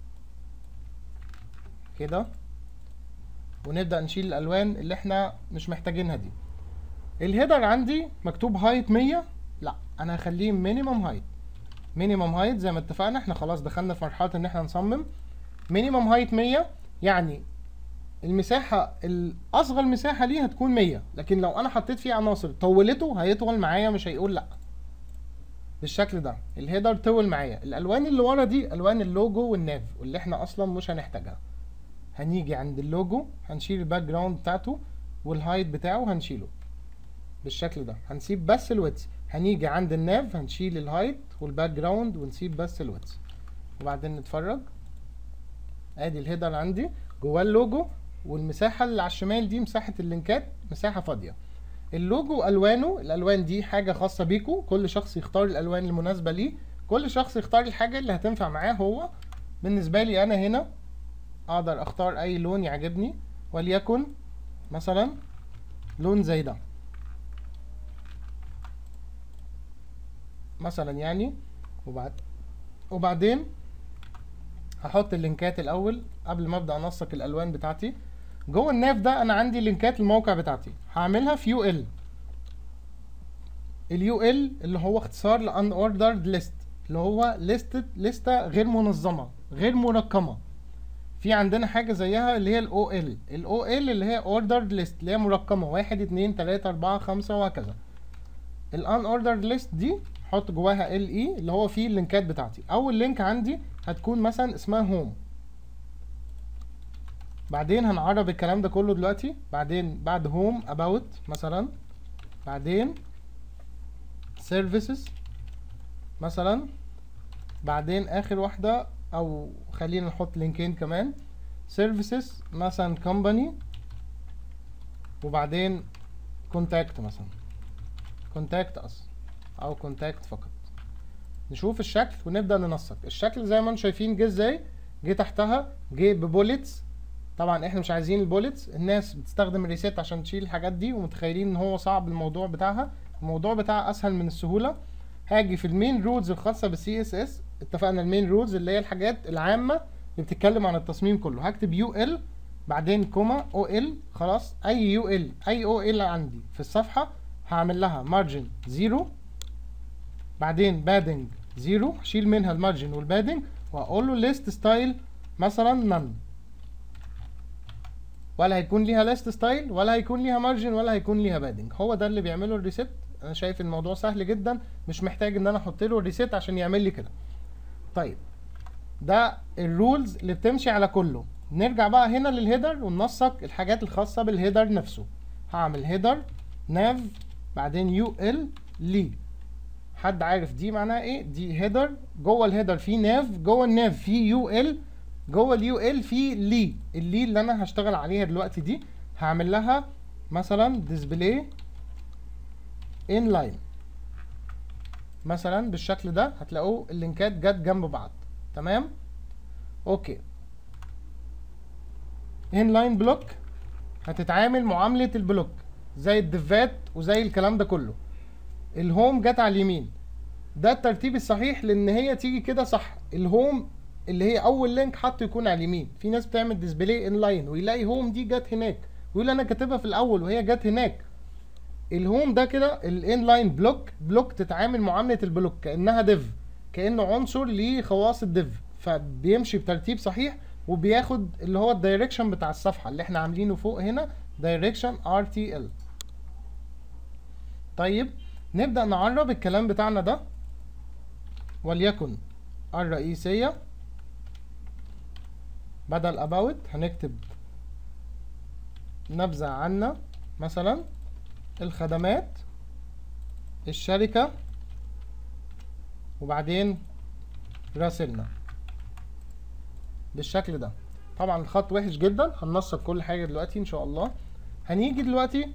كده ونبدأ نشيل الألوان اللي احنا مش محتاجينها دي الهيدر عندي مكتوب هايت 100 لا انا هخليه مينيمم هايت مينيمم هايت زي ما اتفقنا احنا خلاص دخلنا في مرحلة ان احنا نصمم مينيمم هايت 100 يعني المساحة الأصغر مساحة ليه هتكون 100 لكن لو أنا حطيت فيه عناصر طولته هيطول معايا مش هيقول لأ بالشكل ده الهيدر طول معايا الألوان اللي ورا دي ألوان اللوجو والناف واللي احنا أصلا مش هنحتاجها هنيجي عند اللوجو هنشيل الباك جراوند بتاعته والهايت بتاعه هنشيله بالشكل ده هنسيب بس الويتس هنيجي عند الناف هنشيل الهايت والباك جراوند ونسيب بس الويتس وبعدين نتفرج ادي الهيدر عندي جواه اللوجو والمساحة اللي على الشمال دي مساحة اللينكات مساحة فاضية اللوجو ألوانه الألوان دي حاجة خاصة بيكو كل شخص يختار الألوان المناسبة ليه كل شخص يختار الحاجة اللي هتنفع معاه هو بالنسبة لي أنا هنا أقدر أختار أي لون يعجبني وليكن مثلا لون زي ده مثلا يعني وبعد وبعدين هحط اللينكات الاول قبل ما ابدا انسق الالوان بتاعتي جوه الناف ده انا عندي لينكات الموقع بتاعتي هعملها في يو ال اليو ال اللي هو اختصار لان اوردرد ليست اللي هو ليست لستة غير منظمة غير مرقمة في عندنا حاجة زيها اللي هي الاو ال الاو ال اللي هي اوردرد ليست اللي هي مرقمة واحد اتنين تلاتة اربعة خمسة وهكذا الان اوردرد ليست دي احط جواها ال اي اللي هو فيه اللينكات بتاعتي اول لينك عندي هتكون مثلا اسمها هوم بعدين هنعرب الكلام ده كله دلوقتي بعدين بعد هوم اباوت مثلا بعدين سيرفيسز مثلا بعدين اخر واحده او خلينا نحط لينكين كمان سيرفيسز مثلا كومباني وبعدين كونتاكت مثلا كونتاكت اس او كونتاكت فقط نشوف الشكل ونبدا ننسق الشكل زي ما انتم شايفين جه ازاي جه تحتها جه ببوليتس طبعا احنا مش عايزين البوليتس الناس بتستخدم الريسيت عشان تشيل الحاجات دي ومتخيلين ان هو صعب الموضوع بتاعها الموضوع بتاعها اسهل من السهوله هاجي في المين رولز الخاصه بالسي اس اس اتفقنا المين رولز اللي هي الحاجات العامه اللي بتتكلم عن التصميم كله هكتب يو ال بعدين كوما او ال خلاص اي يو ال اي او ال عندي في الصفحه هعمل لها مارجن زيرو بعدين بادنج زيرو هشيل منها المارجن والبادنج واقول له ليست ستايل مثلا نن ولا هيكون ليها ليست ستايل ولا هيكون ليها مارجن ولا هيكون ليها بادنج هو ده اللي بيعمله الريسيت انا شايف الموضوع سهل جدا مش محتاج ان انا احط له الريسيت عشان يعمل لي كده طيب ده الرولز اللي بتمشي على كله نرجع بقى هنا للهيدر وننسق الحاجات الخاصه بالهيدر نفسه هعمل هيدر ناف بعدين يو ال لي حد عارف دي معناها ايه دي هيدر جوه الهيدر في ناف جوه الناف في يو ال جوه اليو ال في لي اللي اللي انا هشتغل عليها دلوقتي دي هعمل لها مثلا ديسبلاي ان لاين مثلا بالشكل ده هتلاقوه اللينكات جت جنب بعض تمام اوكي ان لاين بلوك هتتعامل معامله البلوك زي الدفات وزي الكلام ده كله الهوم جت على اليمين ده الترتيب الصحيح لان هي تيجي كده صح الهوم اللي هي اول لينك حط يكون على اليمين في ناس بتعمل ديسبلاي ان لاين ويلاقي هوم دي جت هناك ويقول انا كاتبها في الاول وهي جت هناك الهوم ده كده الان لاين بلوك بلوك تتعامل معامله البلوك كانها ديف كانه عنصر ليه خواص الديف فبيمشي بترتيب صحيح وبياخد اللي هو الدايركشن بتاع الصفحه اللي احنا عاملينه فوق هنا دايركشن ار تي ال طيب نبدا نعرب الكلام بتاعنا ده وليكن الرئيسيه بدل about هنكتب نبذة عنا مثلا الخدمات الشركة وبعدين راسلنا بالشكل ده طبعا الخط وحش جدا هننسق كل حاجة دلوقتي ان شاء الله هنيجي دلوقتي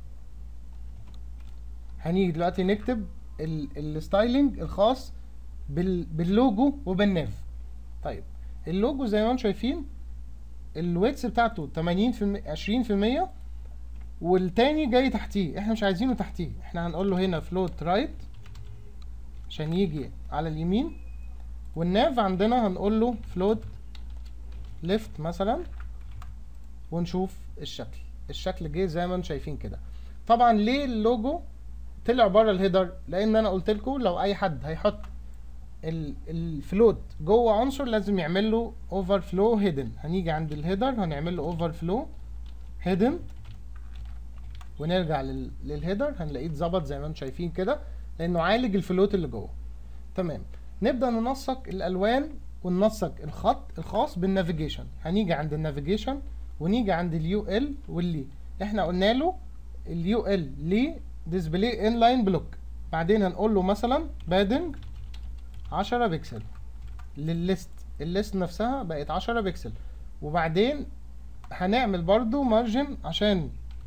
هنيجي دلوقتي نكتب الستايلنج الخاص بال باللوجو وبالناف طيب اللوجو زي ما انتم شايفين الويتس بتاعته 80% 20% والتاني جاي تحتيه احنا مش عايزينه تحتيه احنا هنقول له هنا فلوت رايت عشان يجي على اليمين والناف عندنا هنقول له فلوت ليفت مثلا ونشوف الشكل الشكل جه زي ما انتم شايفين كده طبعا ليه اللوجو طلع بره الهيدر لان انا قلت لكم لو اي حد هيحط الفلوت جوه عنصر لازم يعمل له اوفر فلو هيدن هنيجي عند الهيدر هنعمل له اوفر فلو هيدن ونرجع للهيدر هنلاقيه اتظبط زي ما انتم شايفين كده لانه عالج الفلوت اللي جوه تمام نبدا ننسق الالوان وننسق الخط الخاص بالنافيجيشن هنيجي عند النافيجيشن ونيجي عند اليو ال واللي احنا قلنا له اليو ال ليه ديسبلاي ان لاين بلوك بعدين هنقول له مثلا بادنج 10 بكسل للليست الليست نفسها بقت 10 بكسل وبعدين هنعمل برضو مارجن عشان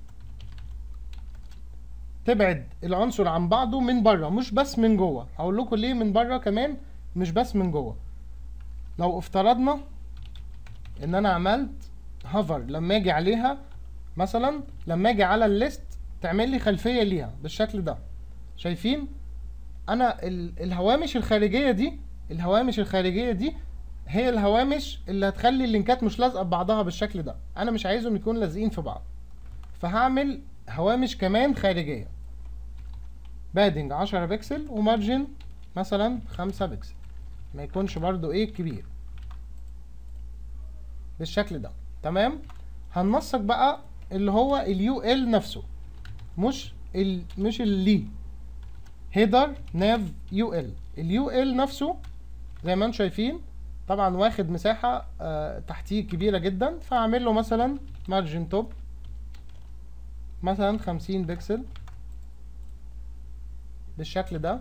تبعد العنصر عن بعضه من بره مش بس من جوه هقول لكم ليه من بره كمان مش بس من جوه لو افترضنا ان انا عملت هوفر لما اجي عليها مثلا لما اجي على الليست تعمل لي خلفيه ليها بالشكل ده شايفين انا الهوامش الخارجيه دي الهوامش الخارجيه دي هي الهوامش اللي هتخلي اللينكات مش لازقه ببعضها بالشكل ده انا مش عايزهم يكونوا لازقين في بعض فهعمل هوامش كمان خارجيه بادنج 10 بكسل ومارجن مثلا 5 بكسل ما يكونش برضو ايه كبير بالشكل ده تمام هننسق بقى اللي هو اليو ال نفسه مش ال مش اللي هيدر ناف يو ال اليو ال نفسه زي ما انتم شايفين طبعا واخد مساحة آه تحتيه كبيرة جدا فهعمل له مثلا مارجن توب مثلا خمسين بكسل بالشكل ده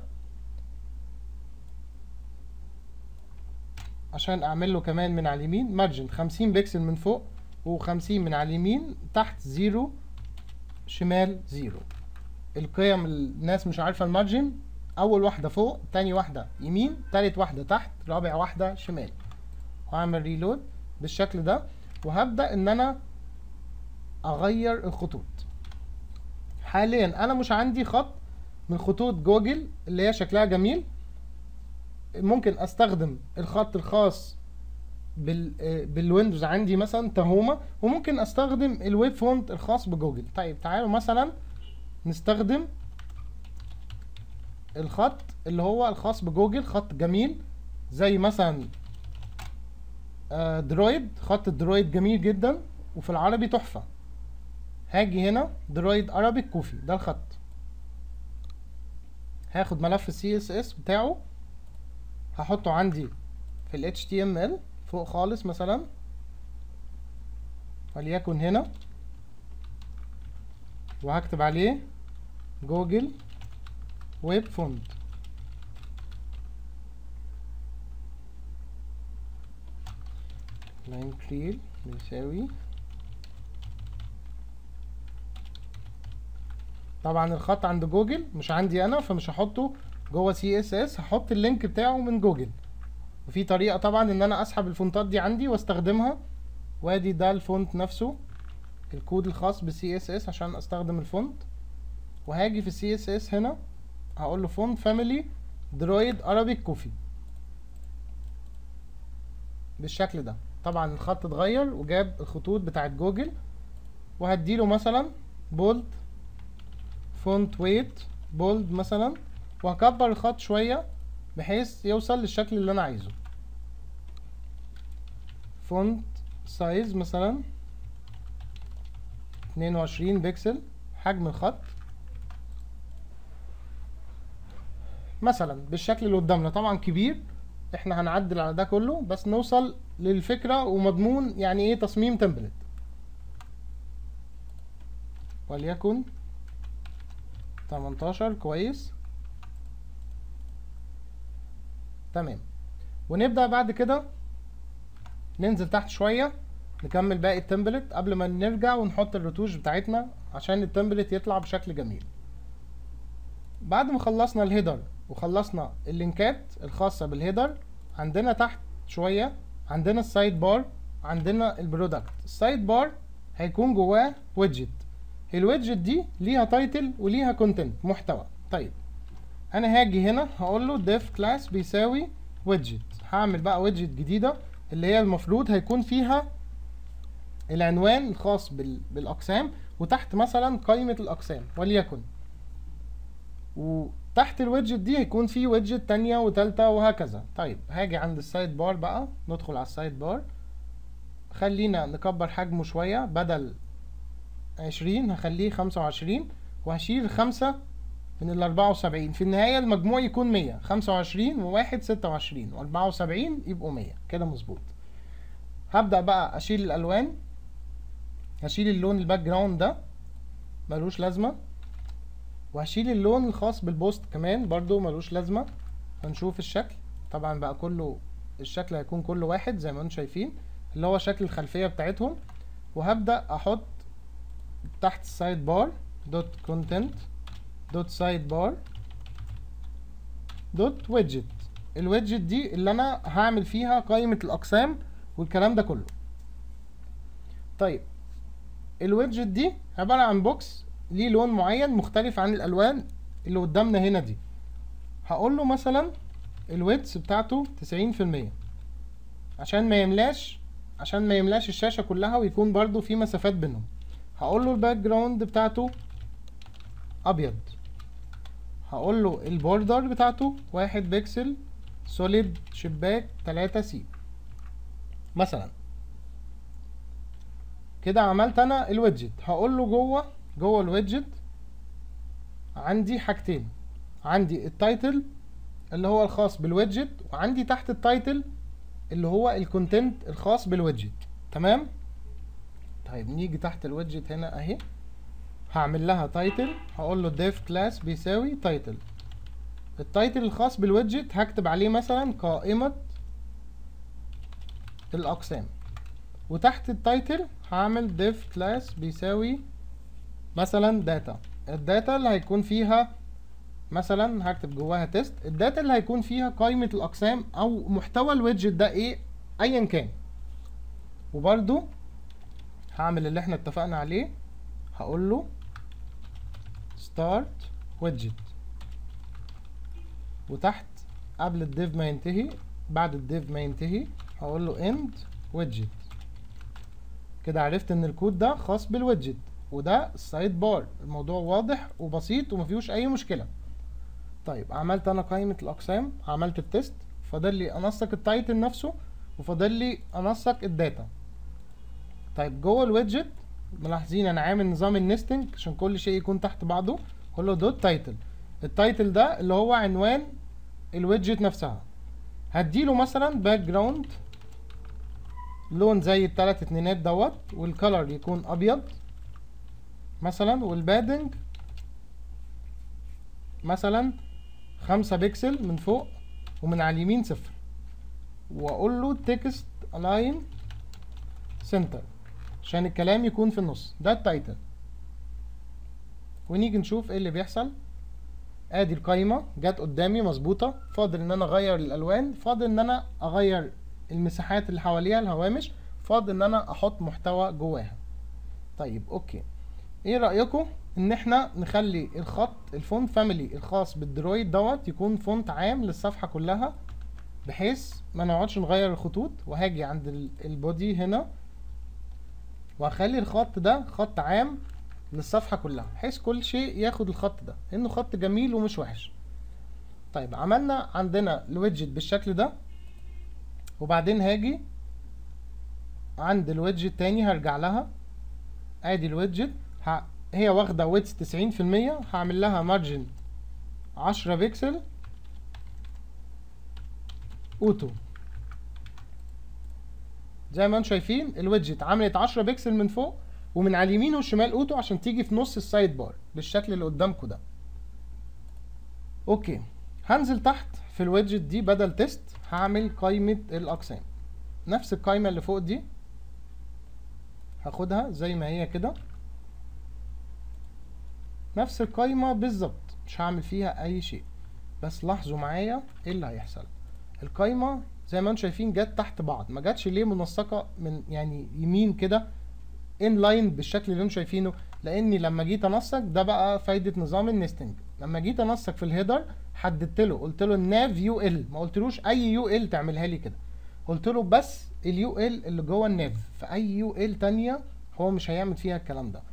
عشان اعمل له كمان من على اليمين مارجن خمسين بكسل من فوق وخمسين من على اليمين تحت زيرو شمال زيرو القيم الناس مش عارفة المارجن اول واحدة فوق تاني واحدة يمين تالت واحدة تحت رابع واحدة شمال وهعمل ريلود بالشكل ده وهبدأ ان انا اغير الخطوط حاليا انا مش عندي خط من خطوط جوجل اللي هي شكلها جميل ممكن استخدم الخط الخاص بال بالويندوز عندي مثلا تهوما وممكن استخدم الويب فونت الخاص بجوجل طيب تعالوا مثلا نستخدم الخط اللي هو الخاص بجوجل خط جميل زي مثلا آه، درويد خط الدرويد جميل جدا وفي العربي تحفة هاجي هنا درويد Arabic كوفي ده الخط هاخد ملف السي اس اس بتاعه هحطه عندي في ال HTML فوق خالص مثلا وليكن هنا وهكتب عليه جوجل ويب فونت لاين كلير بيساوي طبعا الخط عند جوجل مش عندي انا فمش هحطه جوه سي اس اس هحط اللينك بتاعه من جوجل وفي طريقه طبعا ان انا اسحب الفونتات دي عندي واستخدمها وادي ده الفونت نفسه الكود الخاص بالسي اس اس عشان استخدم الفونت وهاجي في السي اس اس هنا هقول له فونت فاميلي درويد Arabic كوفي بالشكل ده طبعا الخط اتغير وجاب الخطوط بتاعت جوجل وهديله مثلا بولد فونت ويت بولد مثلا وهكبر الخط شوية بحيث يوصل للشكل اللي انا عايزه فونت سايز مثلا 22 بكسل حجم الخط مثلا بالشكل اللي قدامنا طبعا كبير احنا هنعدل على ده كله بس نوصل للفكرة ومضمون يعني ايه تصميم تمبلت وليكن 18 كويس تمام ونبدأ بعد كده ننزل تحت شوية نكمل باقي التمبلت قبل ما نرجع ونحط الرتوش بتاعتنا عشان التمبلت يطلع بشكل جميل بعد ما خلصنا الهيدر وخلصنا اللينكات الخاصة بالهيدر عندنا تحت شوية عندنا السايد بار عندنا البرودكت السايد بار هيكون جواه ويدجت الويدجت دي ليها تايتل وليها كونتنت محتوى طيب انا هاجي هنا هقول له ديف كلاس بيساوي ويدجت هعمل بقى ويدجت جديدة اللي هي المفروض هيكون فيها العنوان الخاص بال... بالاقسام وتحت مثلا قائمة الاقسام وليكن وتحت الويدجت دي هيكون في ويدجت تانية وتالتة وهكذا طيب هاجي عند السايد بار بقى ندخل على السايد بار خلينا نكبر حجمه شوية بدل عشرين هخليه خمسة وعشرين وهشيل خمسة من ال 74 في النهاية المجموع يكون 100 25 وواحد 26 و74 يبقوا 100 كده مظبوط هبدأ بقى أشيل الألوان هشيل اللون الباك جراوند ده ملوش لازمة وهشيل اللون الخاص بالبوست كمان برضو ملوش لازمة هنشوف الشكل طبعا بقى كله الشكل هيكون كله واحد زي ما انتم شايفين اللي هو شكل الخلفية بتاعتهم وهبدأ أحط تحت السايد بار دوت كونتنت دوت سايد بار دوت ويدجت الويدجت دي اللي انا هعمل فيها قائمة الاقسام والكلام ده كله طيب الويدجت دي عبارة عن بوكس ليه لون معين مختلف عن الالوان اللي قدامنا هنا دي هقول له مثلا الويدث بتاعته تسعين في المية عشان ما يملاش عشان ما يملاش الشاشة كلها ويكون برضو في مسافات بينهم هقول له الباك جراوند بتاعته ابيض هقول له البوردر بتاعته واحد بكسل سوليد شباك تلاتة سي مثلا كده عملت انا الويدجت هقول له جوه جوه الويدجت عندي حاجتين عندي التايتل اللي هو الخاص بالويدجت وعندي تحت التايتل اللي هو الكونتنت الخاص بالويدجت تمام طيب نيجي تحت الويدجت هنا اهي هعمل لها تايتل هقول له ديف كلاس بيساوي تايتل التايتل الخاص بالويدجت هكتب عليه مثلا قائمة الأقسام وتحت التايتل هعمل ديف كلاس بيساوي مثلا داتا الداتا اللي هيكون فيها مثلا هكتب جواها تيست الداتا اللي هيكون فيها قائمة الأقسام أو محتوى الويدجت ده إيه أيا كان وبرده هعمل اللي احنا اتفقنا عليه هقول له start widget وتحت قبل الديف ما ينتهي بعد الديف ما ينتهي هقول له end widget كده عرفت ان الكود ده خاص بالويدجت وده السايد بار الموضوع واضح وبسيط ومفيهوش اي مشكله طيب عملت انا قائمه الاقسام عملت التست فاضل لي انسق التايتل نفسه وفاضل لي انسق الداتا طيب جوه الويدجت ملاحظين انا عامل نظام النستنج عشان كل شيء يكون تحت بعضه كله دوت تايتل التايتل ده اللي هو عنوان الويدجت نفسها هديله مثلا باك جراوند لون زي التلات اتنينات دوت والكلر يكون ابيض مثلا والبادنج مثلا خمسة بيكسل من فوق ومن على اليمين صفر واقول له تكست الاين سنتر عشان الكلام يكون في النص ده التايتل ونيجي نشوف ايه اللي بيحصل ادي القايمة جت قدامي مظبوطة فاضل ان انا اغير الالوان فاضل ان انا اغير المساحات اللي حواليها الهوامش فاضل ان انا احط محتوى جواها طيب اوكي ايه رأيكم ان احنا نخلي الخط الفونت فاميلي الخاص بالدرويد دوت يكون فونت عام للصفحة كلها بحيث ما نقعدش نغير الخطوط وهاجي عند البودي هنا وهخلي الخط ده خط عام للصفحة كلها بحيث كل شيء ياخد الخط ده انه خط جميل ومش وحش طيب عملنا عندنا الويدجت بالشكل ده وبعدين هاجي عند الويدجت تاني هرجع لها ادي الويدجت هي واخدة ويتس تسعين في المية هعمل لها مارجن عشرة بيكسل اوتو زي ما انتم شايفين الويدجت عملت 10 بكسل من فوق ومن على اليمين والشمال اوتو عشان تيجي في نص السايد بار بالشكل اللي قدامكم ده اوكي هنزل تحت في الويدجت دي بدل تيست هعمل قائمة الاقسام نفس القائمة اللي فوق دي هاخدها زي ما هي كده نفس القائمة بالظبط مش هعمل فيها اي شيء بس لاحظوا معايا ايه اللي هيحصل القايمة زي ما انتم شايفين جت تحت بعض ما جاتش ليه منسقة من يعني يمين كده ان لاين بالشكل اللي انتم شايفينه لاني لما جيت انسق ده بقى فايدة نظام النستنج لما جيت انسق في الهيدر حددت له قلت له الناف يو ال ما قلتلوش اي يو ال تعملها لي كده قلت له بس اليو ال اللي جوه الناف فاي يو ال تانية هو مش هيعمل فيها الكلام ده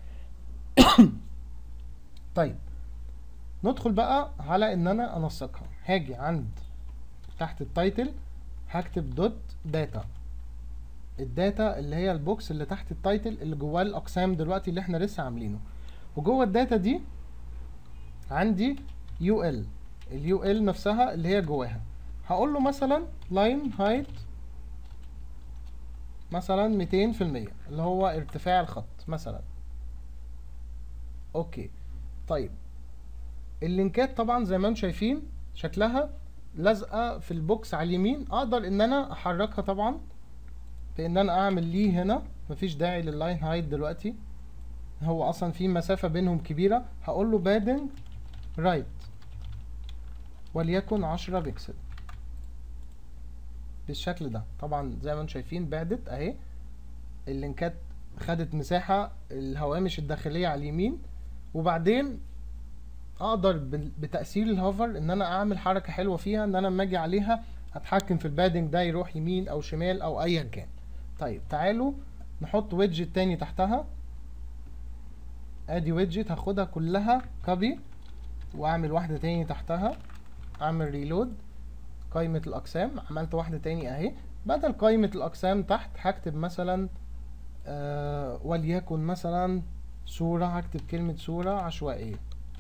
طيب ندخل بقى على ان انا انسقها هاجي عند تحت التايتل هكتب دوت داتا الداتا اللي هي البوكس اللي تحت التايتل اللي جواه الاقسام دلوقتي اللي احنا لسه عاملينه وجوه الداتا دي عندي يو ال اليو ال نفسها اللي هي جواها هقول له مثلا لاين هايت مثلا 200% اللي هو ارتفاع الخط مثلا اوكي طيب اللينكات طبعا زي ما انتم شايفين شكلها لازقه في البوكس على اليمين اقدر ان انا احركها طبعا بان انا اعمل ليه هنا مفيش داعي لللاين هايت دلوقتي هو اصلا في مسافه بينهم كبيره هقول له بادنج رايت وليكن عشرة بكسل بالشكل ده طبعا زي ما انتم شايفين بعدت اهي اللينكات خدت مساحة الهوامش الداخلية على اليمين وبعدين اقدر بتأثير الهوفر ان انا اعمل حركة حلوة فيها ان انا لما اجي عليها اتحكم في البادنج ده يروح يمين او شمال او ايا كان طيب تعالوا نحط ويدجت تاني تحتها ادي ويدجت هاخدها كلها كوبي واعمل واحدة تاني تحتها اعمل ريلود قائمة الاقسام عملت واحدة تاني اهي بدل قائمة الاقسام تحت هكتب مثلا آه وليكن مثلا صورة هكتب كلمة صورة عشوائية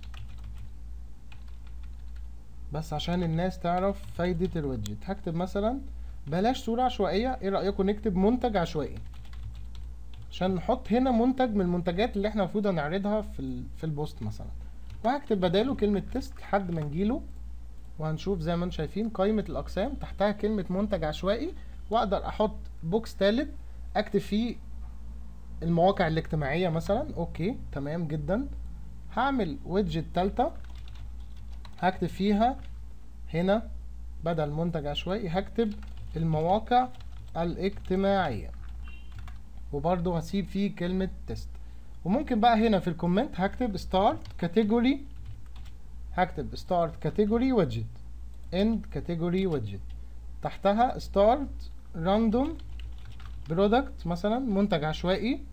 بس عشان الناس تعرف فايدة الويدجت هكتب مثلا بلاش صورة عشوائية ايه رأيكم نكتب منتج عشوائي عشان نحط هنا منتج من المنتجات اللي احنا المفروض هنعرضها في ال في البوست مثلا وهكتب بداله كلمة تيست لحد ما نجيله وهنشوف زي ما انتم شايفين قائمة الأقسام تحتها كلمة منتج عشوائي وأقدر أحط بوكس تالت أكتب فيه المواقع الاجتماعية مثلا أوكي تمام جدا هعمل ويدجت تالتة هكتب فيها هنا بدل منتج عشوائي هكتب المواقع الاجتماعية وبرضه هسيب فيه كلمة تيست وممكن بقى هنا في الكومنت هكتب start category هكتب start category widget end category widget تحتها start random product مثلا منتج عشوائي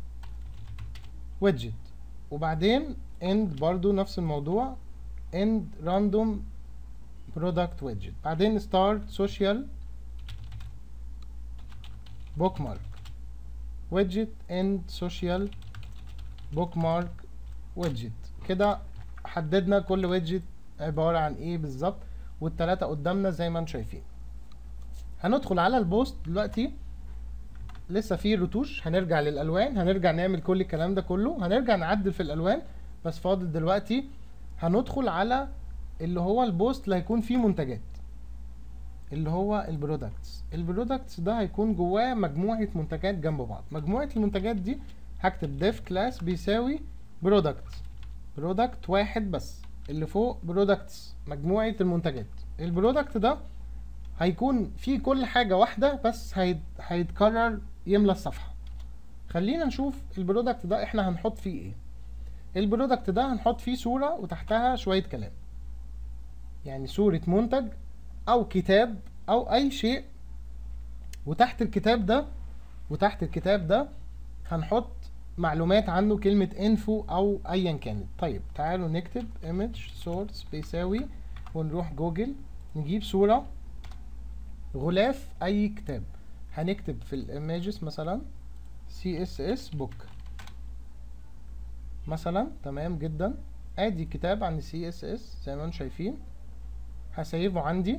widget وبعدين end برضو نفس الموضوع end random product widget بعدين start social bookmark widget end social bookmark widget كده حددنا كل widget عبارة عن ايه بالظبط والتلاتة قدامنا زي ما انتم شايفين هندخل على البوست دلوقتي لسه في رتوش هنرجع للالوان هنرجع نعمل كل الكلام ده كله هنرجع نعدل في الالوان بس فاضل دلوقتي هندخل على اللي هو البوست اللي هيكون فيه منتجات اللي هو البرودكتس البرودكتس ده هيكون جواه مجموعة منتجات جنب بعض مجموعة المنتجات دي هكتب ديف كلاس بيساوي برودكت برودكت واحد بس اللي فوق برودكتس مجموعة المنتجات البرودكت ده هيكون فيه كل حاجة واحدة بس هيت... هيتكرر يملى الصفحة خلينا نشوف البرودكت ده احنا هنحط فيه ايه البرودكت ده هنحط فيه صورة وتحتها شوية كلام يعني صورة منتج او كتاب او اي شيء وتحت الكتاب ده وتحت الكتاب ده هنحط معلومات عنه كلمة انفو او ايا كانت طيب تعالوا نكتب image source بيساوي ونروح جوجل نجيب صورة غلاف اي كتاب هنكتب في الايماجز مثلا css book مثلا تمام جدا ادي كتاب عن css زي ما انتم شايفين هسيبه عندي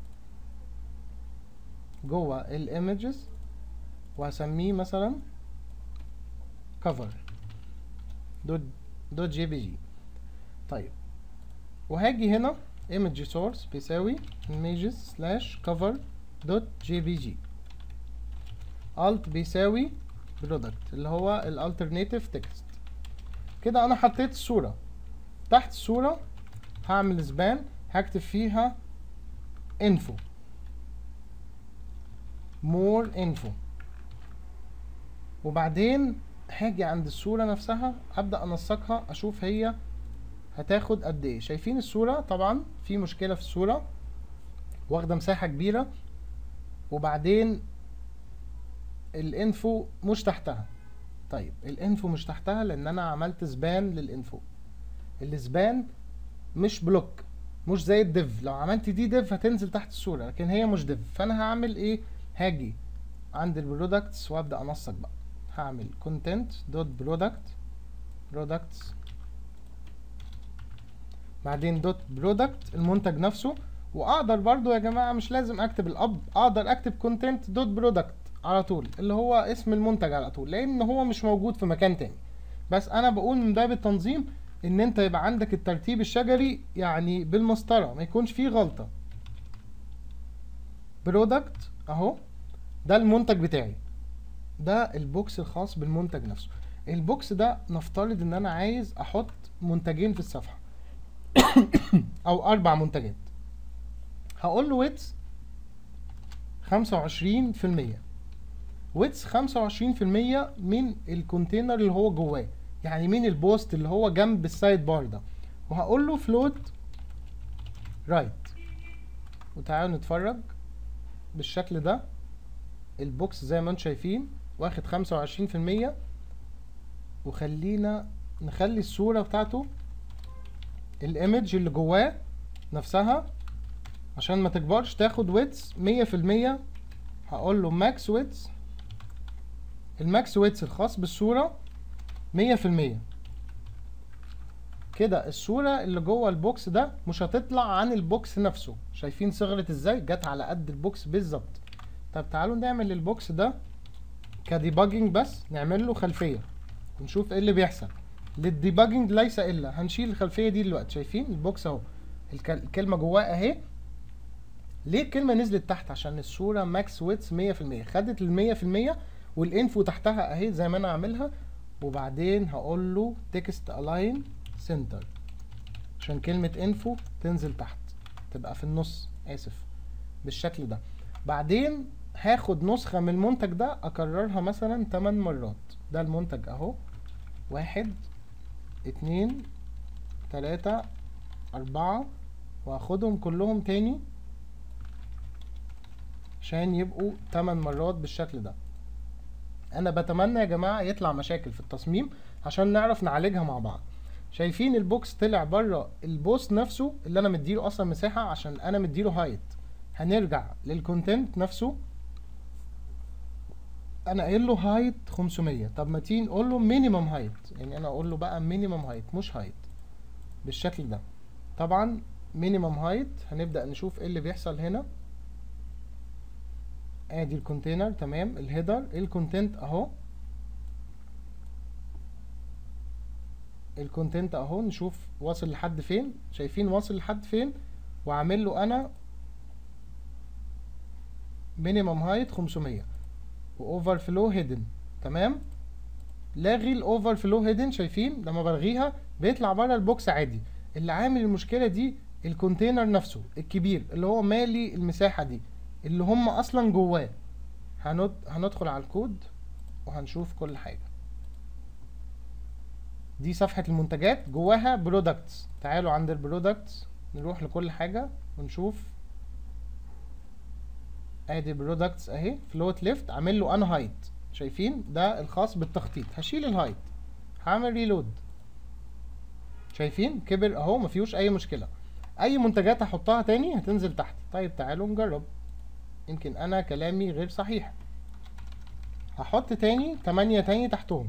جوه الايمجز وهسميه مثلا cover دوت دوت جي بي جي طيب وهاجي هنا image source بيساوي images slash cover دوت جي بي جي alt بيساوي product اللي هو الالترناتيف تكست كده انا حطيت الصورة تحت الصورة هعمل سبان هكتب فيها info more info وبعدين هاجي عند الصورة نفسها ابدأ انسقها اشوف هي هتاخد قد ايه شايفين الصورة طبعا في مشكلة في الصورة واخدة مساحة كبيرة وبعدين الانفو مش تحتها طيب الانفو مش تحتها لان انا عملت سبان للانفو السبان مش بلوك مش زي الديف لو عملت دي ديف هتنزل تحت الصورة لكن هي مش ديف فانا هعمل ايه هاجي عند البرودكتس وابدا انسق بقى هعمل content دوت برودكت products بعدين دوت برودكت المنتج نفسه واقدر برضو يا جماعه مش لازم اكتب الاب اقدر اكتب content دوت برودكت على طول اللي هو اسم المنتج على طول لان هو مش موجود في مكان تاني بس انا بقول من باب التنظيم ان انت يبقى عندك الترتيب الشجري يعني بالمسطره ما يكونش فيه غلطه برودكت اهو ده المنتج بتاعي ده البوكس الخاص بالمنتج نفسه البوكس ده نفترض ان انا عايز احط منتجين في الصفحه او اربع منتجات هقول له ويتس خمسة وعشرين في المية ويتس خمسة وعشرين في المية من الكونتينر اللي هو جواه يعني من البوست اللي هو جنب السايد بار ده وهقول له فلوت رايت وتعالوا نتفرج بالشكل ده البوكس زي ما انتم شايفين واخد خمسة وعشرين في المية وخلينا نخلي الصورة بتاعته الايمج اللي جواه نفسها عشان ما تكبرش تاخد ويتس مية في المية هقول له ماكس ويتس الماكس ويتس الخاص بالصورة مية في المية كده الصورة اللي جوه البوكس ده مش هتطلع عن البوكس نفسه شايفين صغرت ازاي جت على قد البوكس بالظبط طب تعالوا نعمل البوكس ده كديباجنج بس نعمل له خلفية ونشوف ايه اللي بيحصل للديباجنج ليس الا هنشيل الخلفية دي دلوقتي شايفين البوكس اهو الك- الكلمة جواه اهي ليه الكلمة نزلت تحت عشان الصورة ماكس ويتس 100% خدت ال 100% والانفو تحتها اهي زي ما انا عاملها وبعدين هقول له تكست الاين سنتر عشان كلمة انفو تنزل تحت تبقى في النص اسف بالشكل ده بعدين هاخد نسخة من المنتج ده اكررها مثلا 8 مرات ده المنتج اهو واحد اتنين تلاتة اربعة واخدهم كلهم تاني عشان يبقوا 8 مرات بالشكل ده انا بتمنى يا جماعة يطلع مشاكل في التصميم عشان نعرف نعالجها مع بعض شايفين البوكس طلع بره البوست نفسه اللي انا مديله اصلا مساحة عشان انا مديله هايت هنرجع للكونتنت نفسه انا قايل له هايت 500 طب ما تيجي نقول له مينيمم هايت يعني انا اقول له بقى مينيمم هايت مش هايت بالشكل ده طبعا مينيمم هايت هنبدأ نشوف ايه اللي بيحصل هنا ادي الكونتينر تمام الهيدر الكونتنت اهو الكونتنت اهو نشوف واصل لحد فين شايفين واصل لحد فين واعمل له انا مينيمم هايت 500 واوفر فلو هيدن تمام لاغي الاوفر فلو هيدن شايفين لما بلغيها بيطلع بره البوكس عادي اللي عامل المشكله دي الكونتينر نفسه الكبير اللي هو مالي المساحه دي اللي هم اصلا جواه هند... هندخل على الكود وهنشوف كل حاجه دي صفحه المنتجات جواها برودكتس تعالوا عند البرودكتس نروح لكل حاجه ونشوف ادي برودكتس اهي فلوت ليفت عامل له ان هايت شايفين ده الخاص بالتخطيط هشيل الهايت هعمل ريلود شايفين كبر اهو مفيهوش اي مشكله اي منتجات هحطها تاني هتنزل تحت طيب تعالوا نجرب يمكن انا كلامي غير صحيح هحط تاني تمانية تاني تحتهم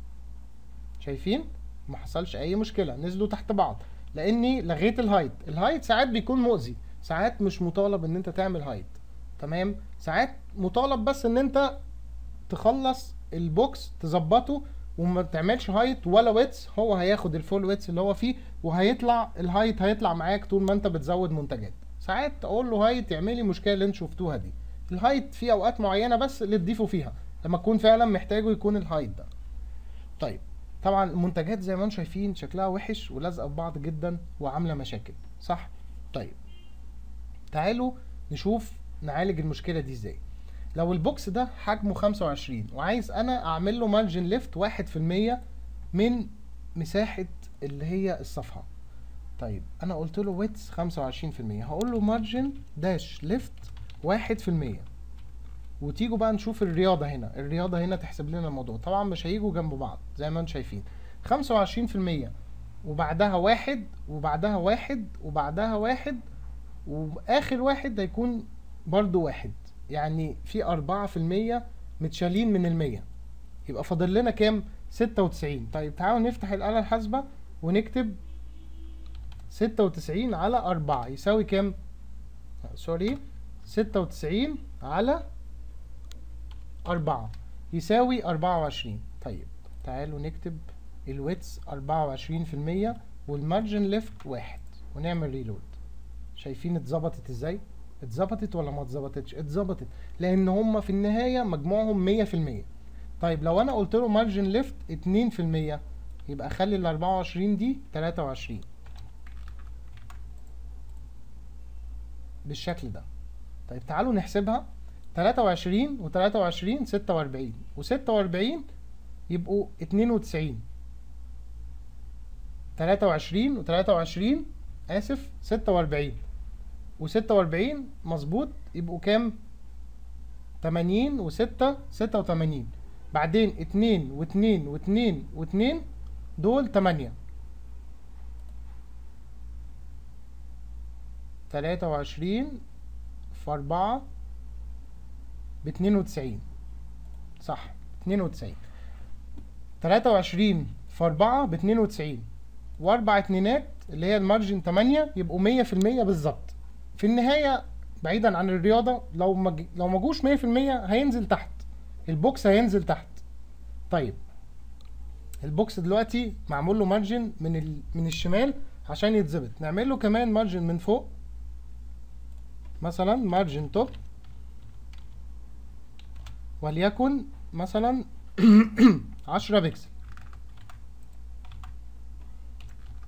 شايفين ما حصلش اي مشكله نزلوا تحت بعض لاني لغيت الهايت الهايت ساعات بيكون مؤذي ساعات مش مطالب ان انت تعمل هايت تمام ساعات مطالب بس ان انت تخلص البوكس تظبطه وما تعملش هايت ولا ويتس هو هياخد الفول ويتس اللي هو فيه وهيطلع الهايت هيطلع معاك طول ما انت بتزود منتجات ساعات تقول له هايت اعملي المشكله اللي انتوا شفتوها دي الهايت في اوقات معينه بس اللي تضيفوا فيها لما تكون فعلا محتاجه يكون الهايت ده طيب طبعا المنتجات زي ما انتم شايفين شكلها وحش ولازقه في بعض جدا وعامله مشاكل صح طيب تعالوا نشوف نعالج المشكله دي ازاي لو البوكس ده حجمه 25 وعايز انا اعمل له مارجن ليفت 1% من مساحه اللي هي الصفحه طيب انا قلت له ويتس 25% هقول له مارجن داش ليفت 1% وتيجوا بقى نشوف الرياضة هنا الرياضة هنا تحسب لنا الموضوع طبعا مش هيجوا جنب بعض زي ما انتم شايفين 25% وبعدها واحد وبعدها واحد وبعدها واحد واخر واحد هيكون برضو واحد يعني في أربعة في المية متشالين من المية يبقى فاضل لنا كام ستة وتسعين طيب تعالوا نفتح الآلة الحاسبة ونكتب ستة وتسعين على أربعة يساوي كام سوري ستة وتسعين على أربعة يساوي أربعة وعشرين طيب تعالوا نكتب الويتس أربعة وعشرين في المية والمارجن ليفت واحد ونعمل ريلود شايفين اتظبطت ازاي اتظبطت ولا ما اتظبطتش اتظبطت لان هما في النهايه مجموعهم مية في المية طيب لو انا قلت له مارجن ليفت اتنين في المية يبقى خلي ال 24 دي 23 بالشكل ده طيب تعالوا نحسبها 23 و 23 46 و 46 يبقوا 92 23 و 23 اسف 46 و 46 مظبوط يبقوا كام 80 و 6 86 بعدين 2 و 2 و 2 و 2 دول 8 23 في 4 ب 92 صح 92 23 في 4 ب 92 واربع اتنينات اللي هي المارجن 8 يبقوا 100% بالظبط في النهايه بعيدا عن الرياضه لو ما لو ما جوش 100% هينزل تحت البوكس هينزل تحت طيب البوكس دلوقتي معمول له مارجن من ال... من الشمال عشان يتظبط نعمل له كمان مارجن من فوق مثلا مارجن توب وليكن مثلا 10 بكسل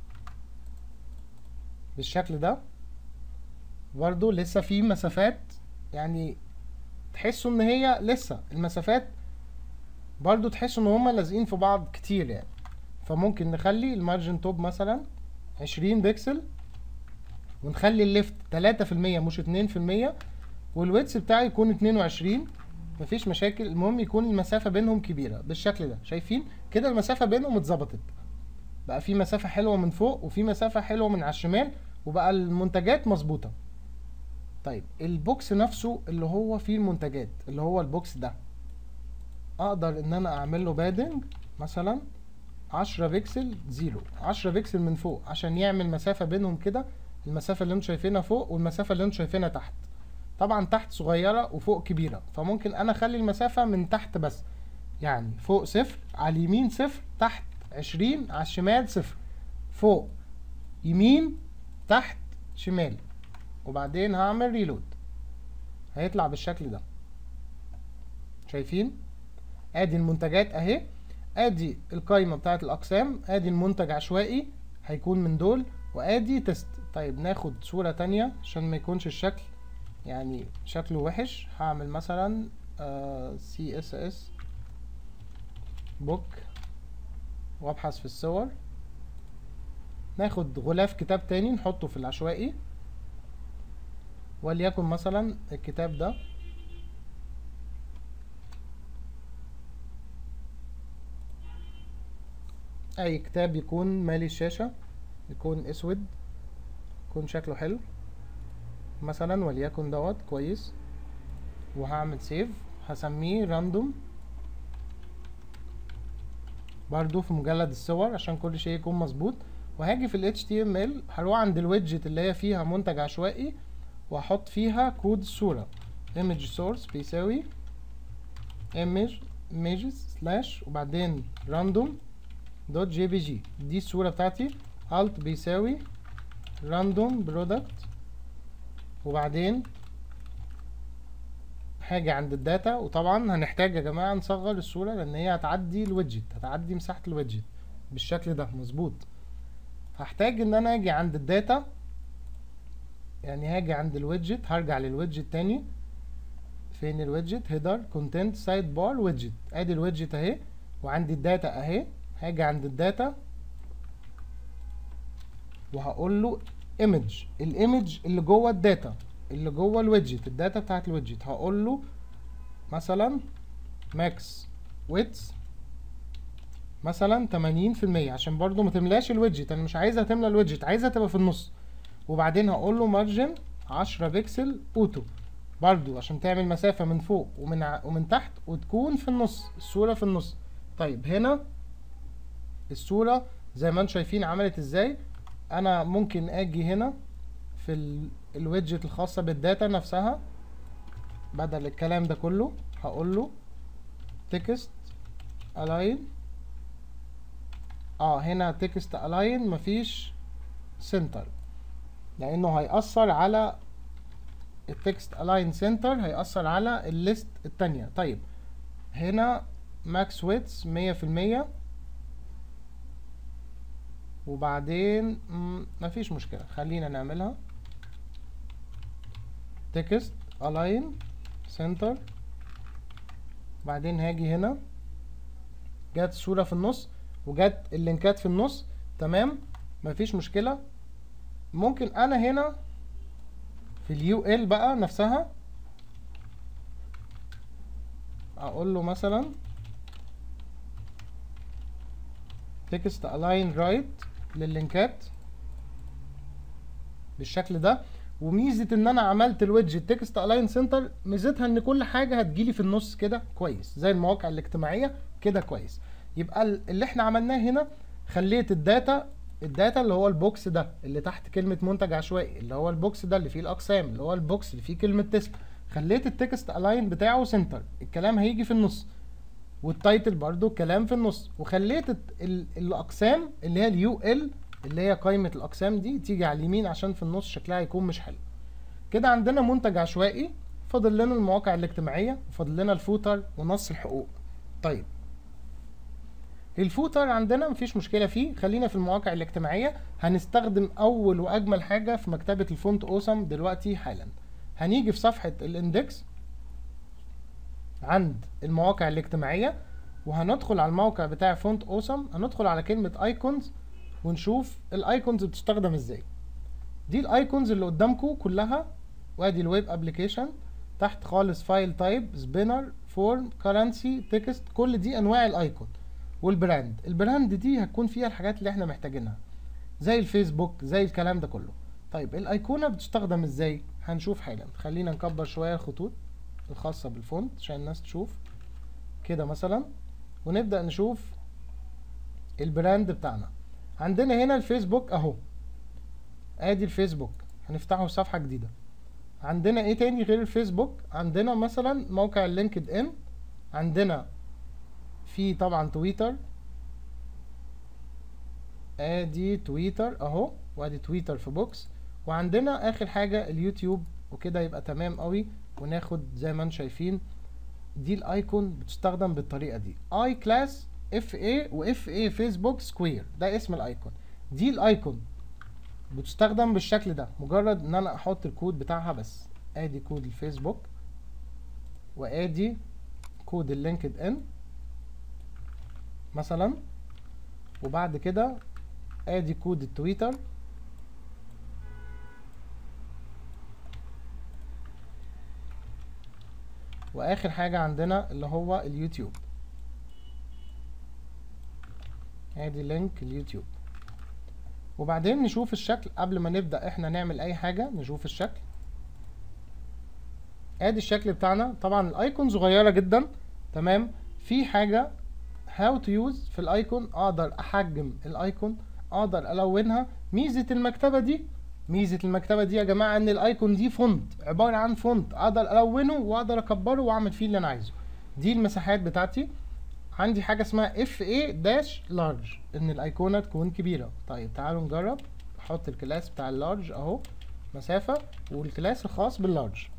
بالشكل ده برضو لسه في مسافات يعني تحسوا ان هي لسه المسافات برضو تحسوا ان هما لازقين في بعض كتير يعني فممكن نخلي المارجن توب مثلا عشرين بكسل ونخلي الليفت تلاتة في المية مش اتنين في المية والويتس بتاعي يكون اتنين وعشرين مفيش مشاكل المهم يكون المسافة بينهم كبيرة بالشكل ده شايفين كده المسافة بينهم اتظبطت بقى في مسافة حلوة من فوق وفي مسافة حلوة من على الشمال وبقى المنتجات مظبوطة طيب البوكس نفسه اللي هو فيه المنتجات اللي هو البوكس ده اقدر ان انا اعمل له بادنج مثلا عشرة بكسل زيرو عشرة بكسل من فوق عشان يعمل مسافة بينهم كده المسافة اللي انتوا شايفينها فوق والمسافة اللي انتوا شايفينها تحت طبعا تحت صغيرة وفوق كبيرة فممكن انا اخلي المسافة من تحت بس يعني فوق صفر على اليمين صفر تحت عشرين على الشمال صفر فوق يمين تحت شمال وبعدين هعمل ريلود هيطلع بالشكل ده شايفين ادي المنتجات اهي ادي القايمه بتاعه الاقسام ادي المنتج عشوائي هيكون من دول وادي تيست طيب ناخد صوره تانية عشان ما يكونش الشكل يعني شكله وحش هعمل مثلا سي اس اس بوك وابحث في الصور ناخد غلاف كتاب تاني نحطه في العشوائي وليكن مثلا الكتاب ده اي كتاب يكون مالي الشاشة يكون اسود يكون شكله حلو مثلا وليكن دوت كويس وهعمل سيف هسميه راندوم برضو في مجلد الصور عشان كل شيء يكون مظبوط وهاجي في ال HTML هروح عند الويدجت اللي هي فيها منتج عشوائي واحط فيها كود الصورة image source بيساوي image images سلاش وبعدين random دوت جي بي جي دي الصورة بتاعتي alt بيساوي random product وبعدين هاجي عند الداتا وطبعا هنحتاج يا جماعة نصغر الصورة لان هي هتعدي الويدجت هتعدي مساحة الويدجت بالشكل ده مظبوط هحتاج ان انا اجي عند الداتا يعني هاجي عند الويدجت هرجع للويدجت تاني فين الويدجت هيدر كونتنت سايد بار ويدجت ادي الويدجت اهي وعندي الداتا اهي هاجي عند الداتا وهقول له ايمج الايمج اللي جوه الداتا اللي جوه الويدجت الداتا بتاعت الويدجت هقول له مثلا ماكس ويتس مثلا 80% عشان برضو ما تملاش الويدجت انا مش عايزها تملى الويدجت عايزها تبقى في النص وبعدين هقول له مارجن 10 بكسل اوتو برضو عشان تعمل مسافة من فوق ومن ع... ومن تحت وتكون في النص الصورة في النص طيب هنا الصورة زي ما انتم شايفين عملت ازاي انا ممكن اجي هنا في ال... الويدجت الخاصة بالداتا نفسها بدل الكلام ده كله هقول له تكست align اه هنا تكست align مفيش سنتر لانه هيأثر على التكست align سنتر هيأثر على الليست التانية طيب هنا ماكس ويتس مية في المية وبعدين مفيش مشكلة خلينا نعملها تكست align سنتر بعدين هاجي هنا جت الصورة في النص وجت اللينكات في النص تمام مفيش مشكلة ممكن انا هنا في اليو ال بقى نفسها اقول له مثلا تكست الاين رايت لللينكات بالشكل ده وميزه ان انا عملت الويدجت تكست الاين سنتر ميزتها ان كل حاجه هتجيلي في النص كده كويس زي المواقع الاجتماعيه كده كويس يبقى اللي احنا عملناه هنا خليت الداتا الداتا اللي هو البوكس ده اللي تحت كلمة منتج عشوائي اللي هو البوكس ده اللي فيه الأقسام اللي هو البوكس اللي فيه كلمة تيست خليت التكست الاين بتاعه سنتر الكلام هيجي في النص والتايتل برضو الكلام في النص وخليت ال الأقسام اللي هي اليو ال اللي هي قائمة الأقسام دي تيجي على اليمين عشان في النص شكلها يكون مش حلو كده عندنا منتج عشوائي فاضل لنا المواقع الاجتماعية وفاضل لنا الفوتر ونص الحقوق طيب الفوتر عندنا مفيش مشكله فيه خلينا في المواقع الاجتماعيه هنستخدم اول واجمل حاجه في مكتبه الفونت اوسم دلوقتي حالا هنيجي في صفحه الاندكس عند المواقع الاجتماعيه وهندخل على الموقع بتاع فونت اوسم هندخل على كلمه ايكونز ونشوف الايكونز بتستخدم ازاي دي الايكونز اللي قدامكم كلها وادي الويب ابلكيشن تحت خالص فايل تايب سبينر فورم كرنسي تكست كل دي انواع الايكون والبراند البراند دي هتكون فيها الحاجات اللي احنا محتاجينها زي الفيسبوك زي الكلام ده كله طيب الايقونه بتستخدم ازاي هنشوف حالا خلينا نكبر شويه الخطوط الخاصه بالفونت عشان الناس تشوف كده مثلا ونبدا نشوف البراند بتاعنا عندنا هنا الفيسبوك اهو ادي الفيسبوك هنفتحه في صفحه جديده عندنا ايه تاني غير الفيسبوك عندنا مثلا موقع اللينكد ان عندنا في طبعا تويتر ادي تويتر اهو وادي تويتر في بوكس وعندنا اخر حاجه اليوتيوب وكده يبقى تمام قوي وناخد زي ما انتم شايفين دي الايكون بتستخدم بالطريقه دي اي كلاس اف اي واف اي فيسبوك سكوير ده اسم الايكون دي الايكون بتستخدم بالشكل ده مجرد ان انا احط الكود بتاعها بس ادي كود الفيسبوك وادي كود اللينكد ان مثلا وبعد كده ادي كود التويتر واخر حاجة عندنا اللي هو اليوتيوب ادي لينك اليوتيوب وبعدين نشوف الشكل قبل ما نبدأ احنا نعمل اي حاجة نشوف الشكل ادي الشكل بتاعنا طبعا الايكون صغيرة جدا تمام في حاجة هاو تو يوز في الايكون اقدر احجم الايكون اقدر الونها ميزة المكتبة دي ميزة المكتبة دي يا جماعة ان الايكون دي فونت عبارة عن فونت اقدر الونه واقدر اكبره واعمل فيه اللي انا عايزه دي المساحات بتاعتي عندي حاجة اسمها اف اي داش لارج ان الايقونة تكون كبيرة طيب تعالوا نجرب احط الكلاس بتاع اللارج اهو مسافة والكلاس الخاص باللارج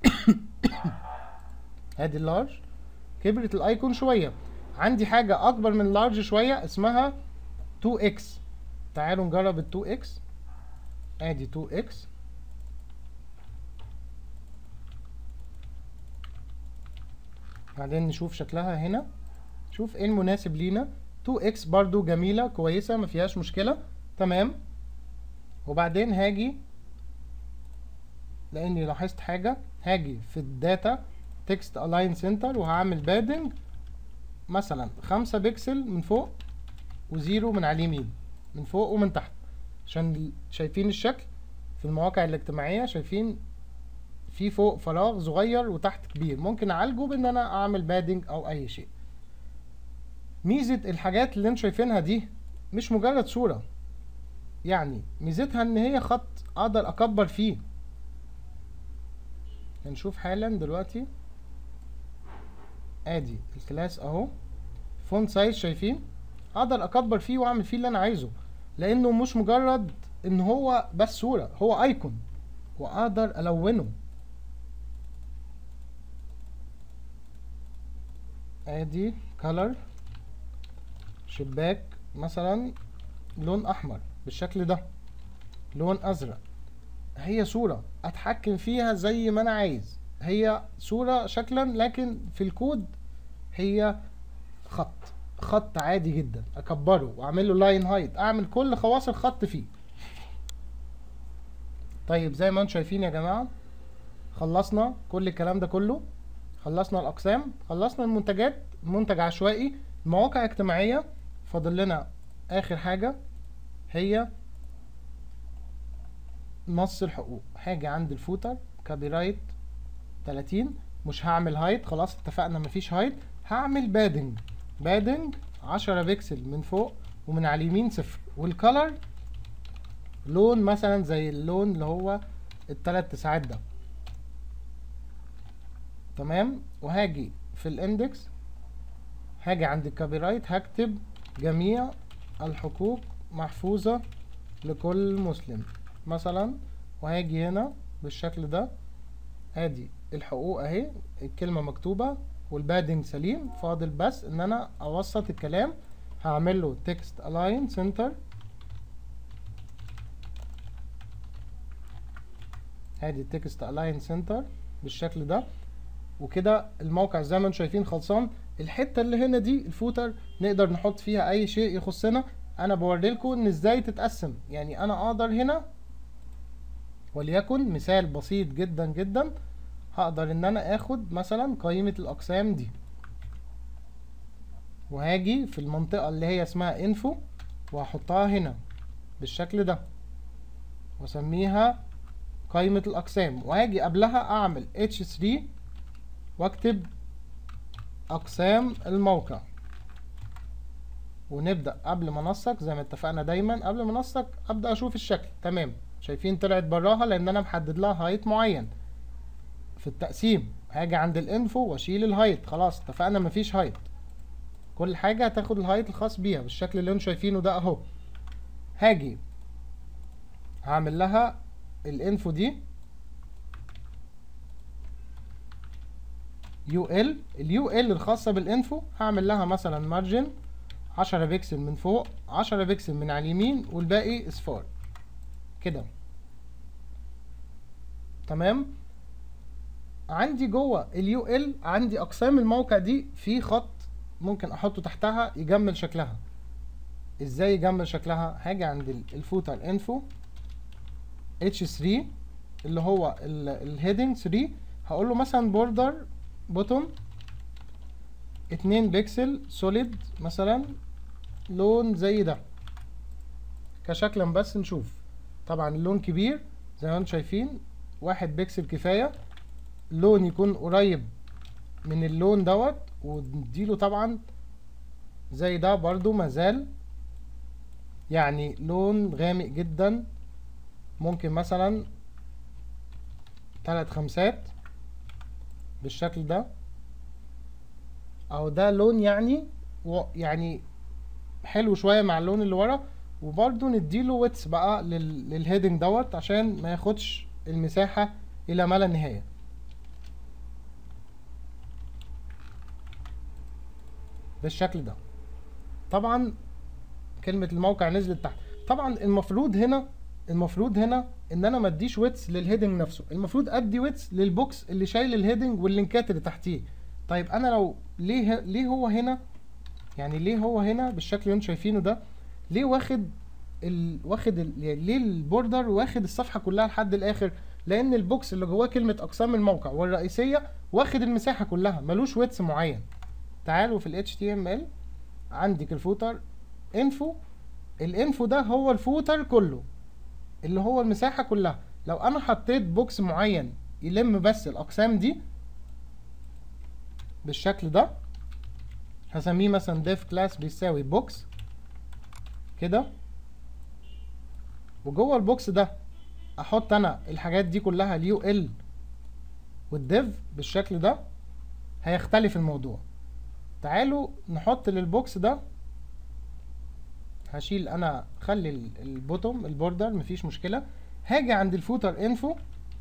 ادي اللارج كبرت الايكون شوية عندي حاجة اكبر من لارج شوية اسمها 2x تعالوا نجرب ال 2x ادي 2x بعدين نشوف شكلها هنا شوف ايه المناسب لينا 2x برضو جميلة كويسة ما فيهاش مشكلة تمام وبعدين هاجي لاني لاحظت حاجة هاجي في الداتا تكست الاين سنتر وهعمل بادنج مثلا خمسة بكسل من فوق وزيرو من على اليمين من فوق ومن تحت عشان شايفين الشكل في المواقع الاجتماعية شايفين في فوق فراغ صغير وتحت كبير ممكن اعالجه بان انا اعمل بادنج او اي شيء ميزة الحاجات اللي انتوا شايفينها دي مش مجرد صورة يعني ميزتها ان هي خط اقدر اكبر فيه هنشوف حالا دلوقتي ادي الكلاس اهو فونت سايز شايفين اقدر اكبر فيه واعمل فيه اللي انا عايزه لانه مش مجرد ان هو بس صورة هو ايكون واقدر الونه ادي color شباك مثلا لون احمر بالشكل ده لون ازرق هي صورة اتحكم فيها زي ما انا عايز هي صورة شكلا لكن في الكود هي خط خط عادي جدا اكبره واعمل له لاين هايت اعمل كل خواص الخط فيه طيب زي ما انتم شايفين يا جماعة خلصنا كل الكلام ده كله خلصنا الاقسام خلصنا المنتجات منتج عشوائي مواقع اجتماعية فاضل لنا اخر حاجة هي نص الحقوق هاجي عند الفوتر كوبي رايت 30 مش هعمل هايت خلاص اتفقنا مفيش هايت هعمل بادنج بادنج 10 بكسل من فوق ومن على اليمين صفر والكلر لون مثلا زي اللون اللي هو التلات ساعات ده تمام وهاجي في الاندكس هاجي عند الكوبي رايت هكتب جميع الحقوق محفوظة لكل مسلم مثلا وهاجي هنا بالشكل ده ادي الحقوق اهي الكلمة مكتوبة والبادنج سليم فاضل بس ان انا اوسط الكلام هعمل له text align center ادي text align center بالشكل ده وكده الموقع زي ما انتم شايفين خلصان الحته اللي هنا دي الفوتر نقدر نحط فيها اي شيء يخصنا انا بوري لكم ان ازاي تتقسم يعني انا اقدر هنا وليكن مثال بسيط جدا جدا هقدر ان انا اخد مثلا قائمة الاقسام دي وهاجي في المنطقة اللي هي اسمها انفو وهحطها هنا بالشكل ده واسميها قائمة الاقسام وهاجي قبلها اعمل h3 واكتب اقسام الموقع ونبدأ قبل ما انسق زي ما اتفقنا دايما قبل ما انسق ابدأ اشوف الشكل تمام شايفين طلعت براها لان انا محدد لها هايت معين في التقسيم هاجي عند الانفو واشيل الهايت خلاص اتفقنا مفيش هايت كل حاجة هتاخد الهايت الخاص بيها بالشكل اللي انتم شايفينه ده اهو هاجي هعمل لها الانفو دي يو ال اليو ال الخاصة بالانفو هعمل لها مثلا مارجن عشرة بكسل من فوق عشرة بكسل من على اليمين والباقي اصفار كده تمام عندي جوه اليو ال عندي اقسام الموقع دي في خط ممكن احطه تحتها يجمل شكلها ازاي يجمل شكلها هاجي عند الفوتر انفو اتش 3 اللي هو الهيدنج 3 هقول له مثلا بوردر بوتوم 2 بكسل سوليد مثلا لون زي ده كشكلا بس نشوف طبعا اللون كبير زي ما انتم شايفين واحد بكسل كفايه لون يكون قريب من اللون دوت ونديله طبعا زي ده برضو مازال يعني لون غامق جدا ممكن مثلا تلات خمسات بالشكل ده او ده لون يعني يعني حلو شويه مع اللون اللي ورا وبرضو نديله ويتس بقى لل... للهيدنج دوت عشان ما ياخدش المساحه الى ما لا نهايه بالشكل ده طبعا كلمة الموقع نزلت تحت طبعا المفروض هنا المفروض هنا ان انا ما اديش ويتس للهيدنج نفسه المفروض ادي ويتس للبوكس اللي شايل الهيدنج واللينكات اللي تحتيه طيب انا لو ليه ليه هو هنا يعني ليه هو هنا بالشكل اللي انتم شايفينه ده ليه واخد ال... واخد ال... يعني ليه البوردر واخد الصفحه كلها لحد الاخر لان البوكس اللي جواه كلمه اقسام الموقع والرئيسيه واخد المساحه كلها ملوش ويتس معين تعالوا في ال HTML عندك الفوتر انفو الانفو ده هو الفوتر كله اللي هو المساحة كلها لو انا حطيت بوكس معين يلم بس الاقسام دي بالشكل ده هسميه مثلا ديف كلاس بيساوي بوكس كده وجوه البوكس ده احط انا الحاجات دي كلها اليو ال والديف بالشكل ده هيختلف الموضوع تعالوا نحط للبوكس ده هشيل انا خلي البوتوم البوردر مفيش مشكله هاجي عند الفوتر انفو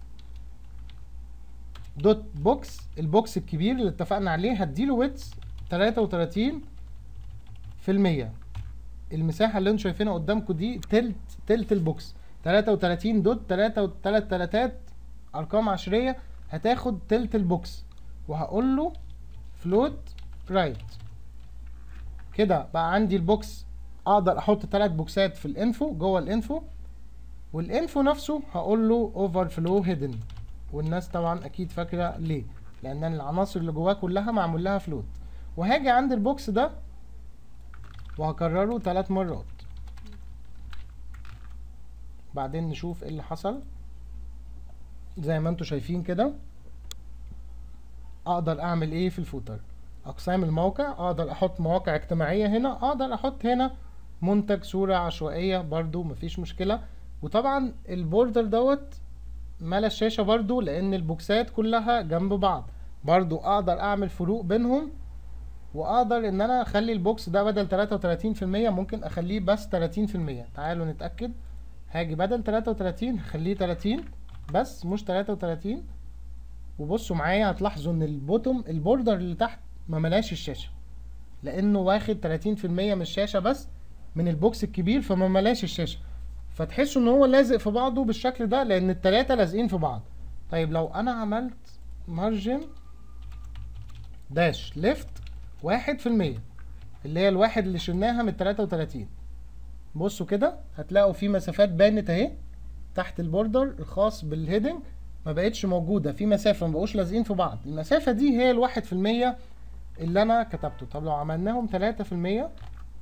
دوت بوكس البوكس الكبير اللي اتفقنا عليه هديله ويتس 33 في المية المساحة اللي انتوا شايفينها قدامكم دي تلت تلت البوكس 33 دوت 3 وتلات تلاتات ارقام عشرية هتاخد تلت البوكس وهقول له فلوت رايت كده بقى عندي البوكس اقدر احط ثلاث بوكسات في الانفو جوه الانفو والانفو نفسه هقول له اوفر فلو هيدن والناس طبعا اكيد فاكره ليه لان العناصر اللي جواه كلها معمول لها فلوت وهاجي عند البوكس ده وهكرره ثلاث مرات بعدين نشوف ايه اللي حصل زي ما انتم شايفين كده اقدر اعمل ايه في الفوتر اقسام الموقع اقدر احط مواقع اجتماعيه هنا اقدر احط هنا منتج صوره عشوائيه برضو مفيش مشكله وطبعا البوردر دوت ملا الشاشه برضو لان البوكسات كلها جنب بعض برضو اقدر اعمل فروق بينهم واقدر ان انا اخلي البوكس ده بدل 33% ممكن اخليه بس 30% تعالوا نتاكد هاجي بدل 33 هخليه 30 بس مش 33 وبصوا معايا هتلاحظوا ان البوتوم البوردر اللي تحت ما ملاش الشاشه لانه واخد 30% من الشاشه بس من البوكس الكبير فما ملاش الشاشه فتحسوا ان هو لازق في بعضه بالشكل ده لان التلاتة لازقين في بعض طيب لو انا عملت مارجن داش ليفت واحد في المية اللي هي الواحد اللي شلناها من التلاتة وتلاتين بصوا كده هتلاقوا في مسافات بانت اهي تحت البوردر الخاص بالهيدنج ما بقتش موجودة في مسافة ما بقوش لازقين في بعض المسافة دي هي الواحد في المية اللي انا كتبته طب لو عملناهم تلاتة في المية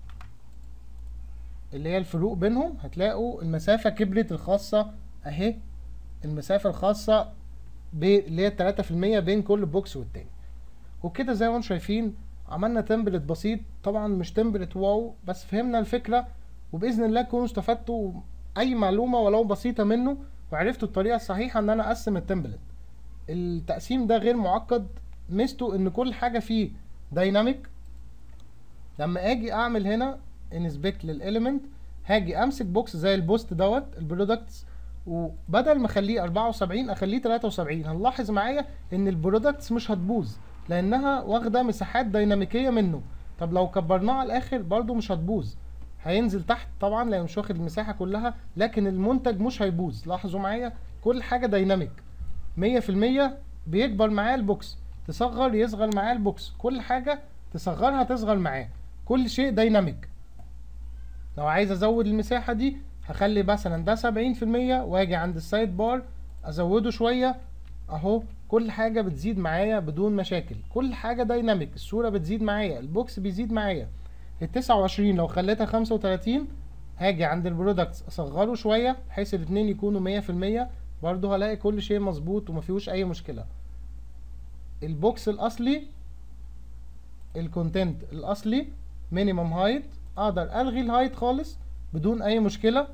اللي هي الفروق بينهم هتلاقوا المسافة كبرت الخاصة اهي المسافة الخاصة ب اللي هي التلاتة في المية بين كل بوكس والتاني وكده زي ما انتم شايفين عملنا تمبلت بسيط طبعا مش تمبلت واو بس فهمنا الفكرة وبإذن الله تكونوا استفدتوا أي معلومة ولو بسيطة منه وعرفتوا الطريقة الصحيحة إن أنا أقسم التمبلت التقسيم ده غير معقد ميزته إن كل حاجة فيه دايناميك لما أجي أعمل هنا انسبكت للإليمنت هاجي أمسك بوكس زي البوست دوت البرودكتس وبدل ما اخليه 74 اخليه 73 هنلاحظ معايا ان البرودكتس مش هتبوظ لانها واخده مساحات ديناميكيه منه طب لو كبرناها على الاخر برضو مش هتبوظ هينزل تحت طبعا لان مش واخد المساحه كلها لكن المنتج مش هيبوظ لاحظوا معايا كل حاجه ديناميك 100% بيكبر معاه البوكس تصغر يصغر معاه البوكس كل حاجه تصغرها تصغر معاه كل شيء ديناميك لو عايز ازود المساحه دي هخلي مثلا ده 70% واجي عند السايد بار ازوده شويه اهو كل حاجه بتزيد معايا بدون مشاكل كل حاجه دايناميك الصوره بتزيد معايا البوكس بيزيد معايا ال 29 لو خليتها 35 هاجي عند البرودكتس اصغره شويه بحيث الاتنين يكونوا 100% برضه هلاقي كل شيء مظبوط ومفيهوش اي مشكله البوكس الاصلي الكونتنت الاصلي مينيمم هايت اقدر الغي الهايت خالص بدون اي مشكله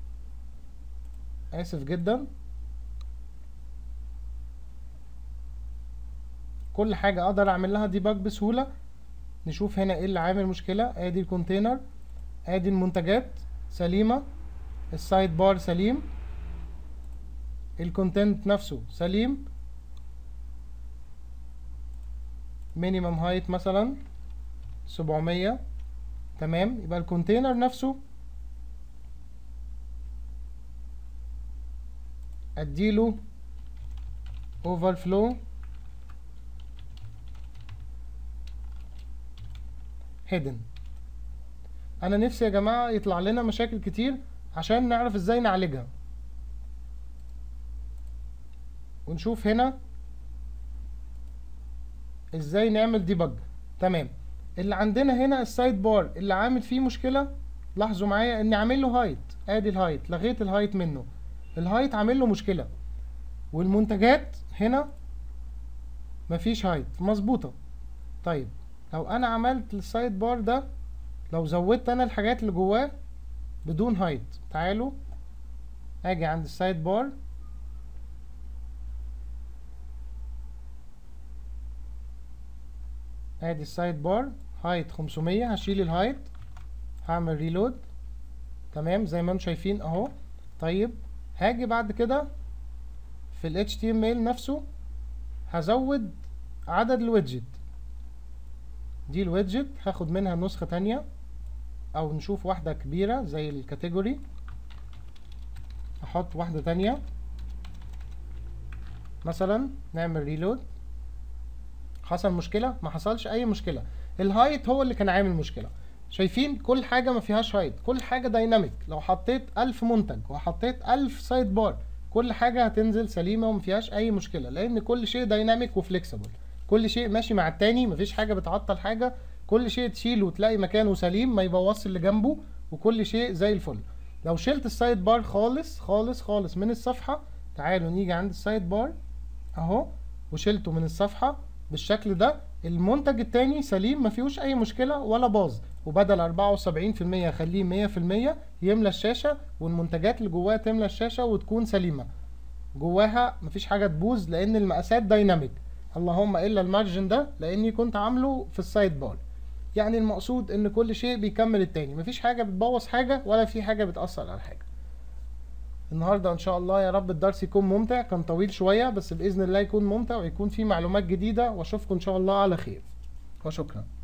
اسف جدا كل حاجه اقدر اعمل لها ديباج بسهوله نشوف هنا ايه اللي عامل مشكله ادي الكونتينر ادي المنتجات سليمه السايد بار سليم الكونتنت نفسه سليم مينيمم هايت مثلا 700 تمام يبقى الكونتينر نفسه اديله اوفر فلو هيدن انا نفسي يا جماعه يطلع لنا مشاكل كتير عشان نعرف ازاي نعالجها ونشوف هنا ازاي نعمل ديبج تمام اللي عندنا هنا السايد بار اللي عامل فيه مشكله لاحظوا معايا اني عامل له هايت ادي الهايت لغيت الهايت منه الهايت عامل له مشكله والمنتجات هنا مفيش هايت مظبوطه طيب لو انا عملت السايد بار ده لو زودت انا الحاجات اللي جواه بدون هايت تعالوا اجي عند السايد بار ادي السايد بار هايت 500 هشيل الهايت هعمل ريلود تمام زي ما انتم شايفين اهو طيب هاجي بعد كده في ال HTML نفسه هزود عدد الويدجت دي الويدجت هاخد منها نسخة تانية او نشوف واحدة كبيرة زي الكاتيجوري احط واحدة تانية مثلا نعمل ريلود حصل مشكلة ما حصلش اي مشكلة الهايت هو اللي كان عامل مشكلة شايفين كل حاجة ما فيهاش هايت كل حاجة دايناميك لو حطيت ألف منتج وحطيت ألف سايد بار كل حاجة هتنزل سليمة وما فيهاش أي مشكلة لأن كل شيء دايناميك وفليكسبل كل شيء ماشي مع التاني مفيش حاجة بتعطل حاجة كل شيء تشيله وتلاقي مكانه سليم ما يبوظش اللي جنبه وكل شيء زي الفل لو شلت السايد بار خالص خالص خالص من الصفحة تعالوا نيجي عند السايد بار اهو وشلته من الصفحة بالشكل ده المنتج التاني سليم ما فيهوش اي مشكلة ولا باظ وبدل 74% اخليه 100% يملى الشاشة والمنتجات اللي جواها تملى الشاشة وتكون سليمة جواها مفيش حاجة تبوظ لان المقاسات دايناميك اللهم الا المارجن ده لاني كنت عامله في السايد بار يعني المقصود ان كل شيء بيكمل التاني مفيش حاجة بتبوظ حاجة ولا في حاجة بتأثر على حاجة النهاردة ان شاء الله يا رب الدرس يكون ممتع كان طويل شوية بس بإذن الله يكون ممتع ويكون فيه معلومات جديدة واشوفكم ان شاء الله على خير وشكرا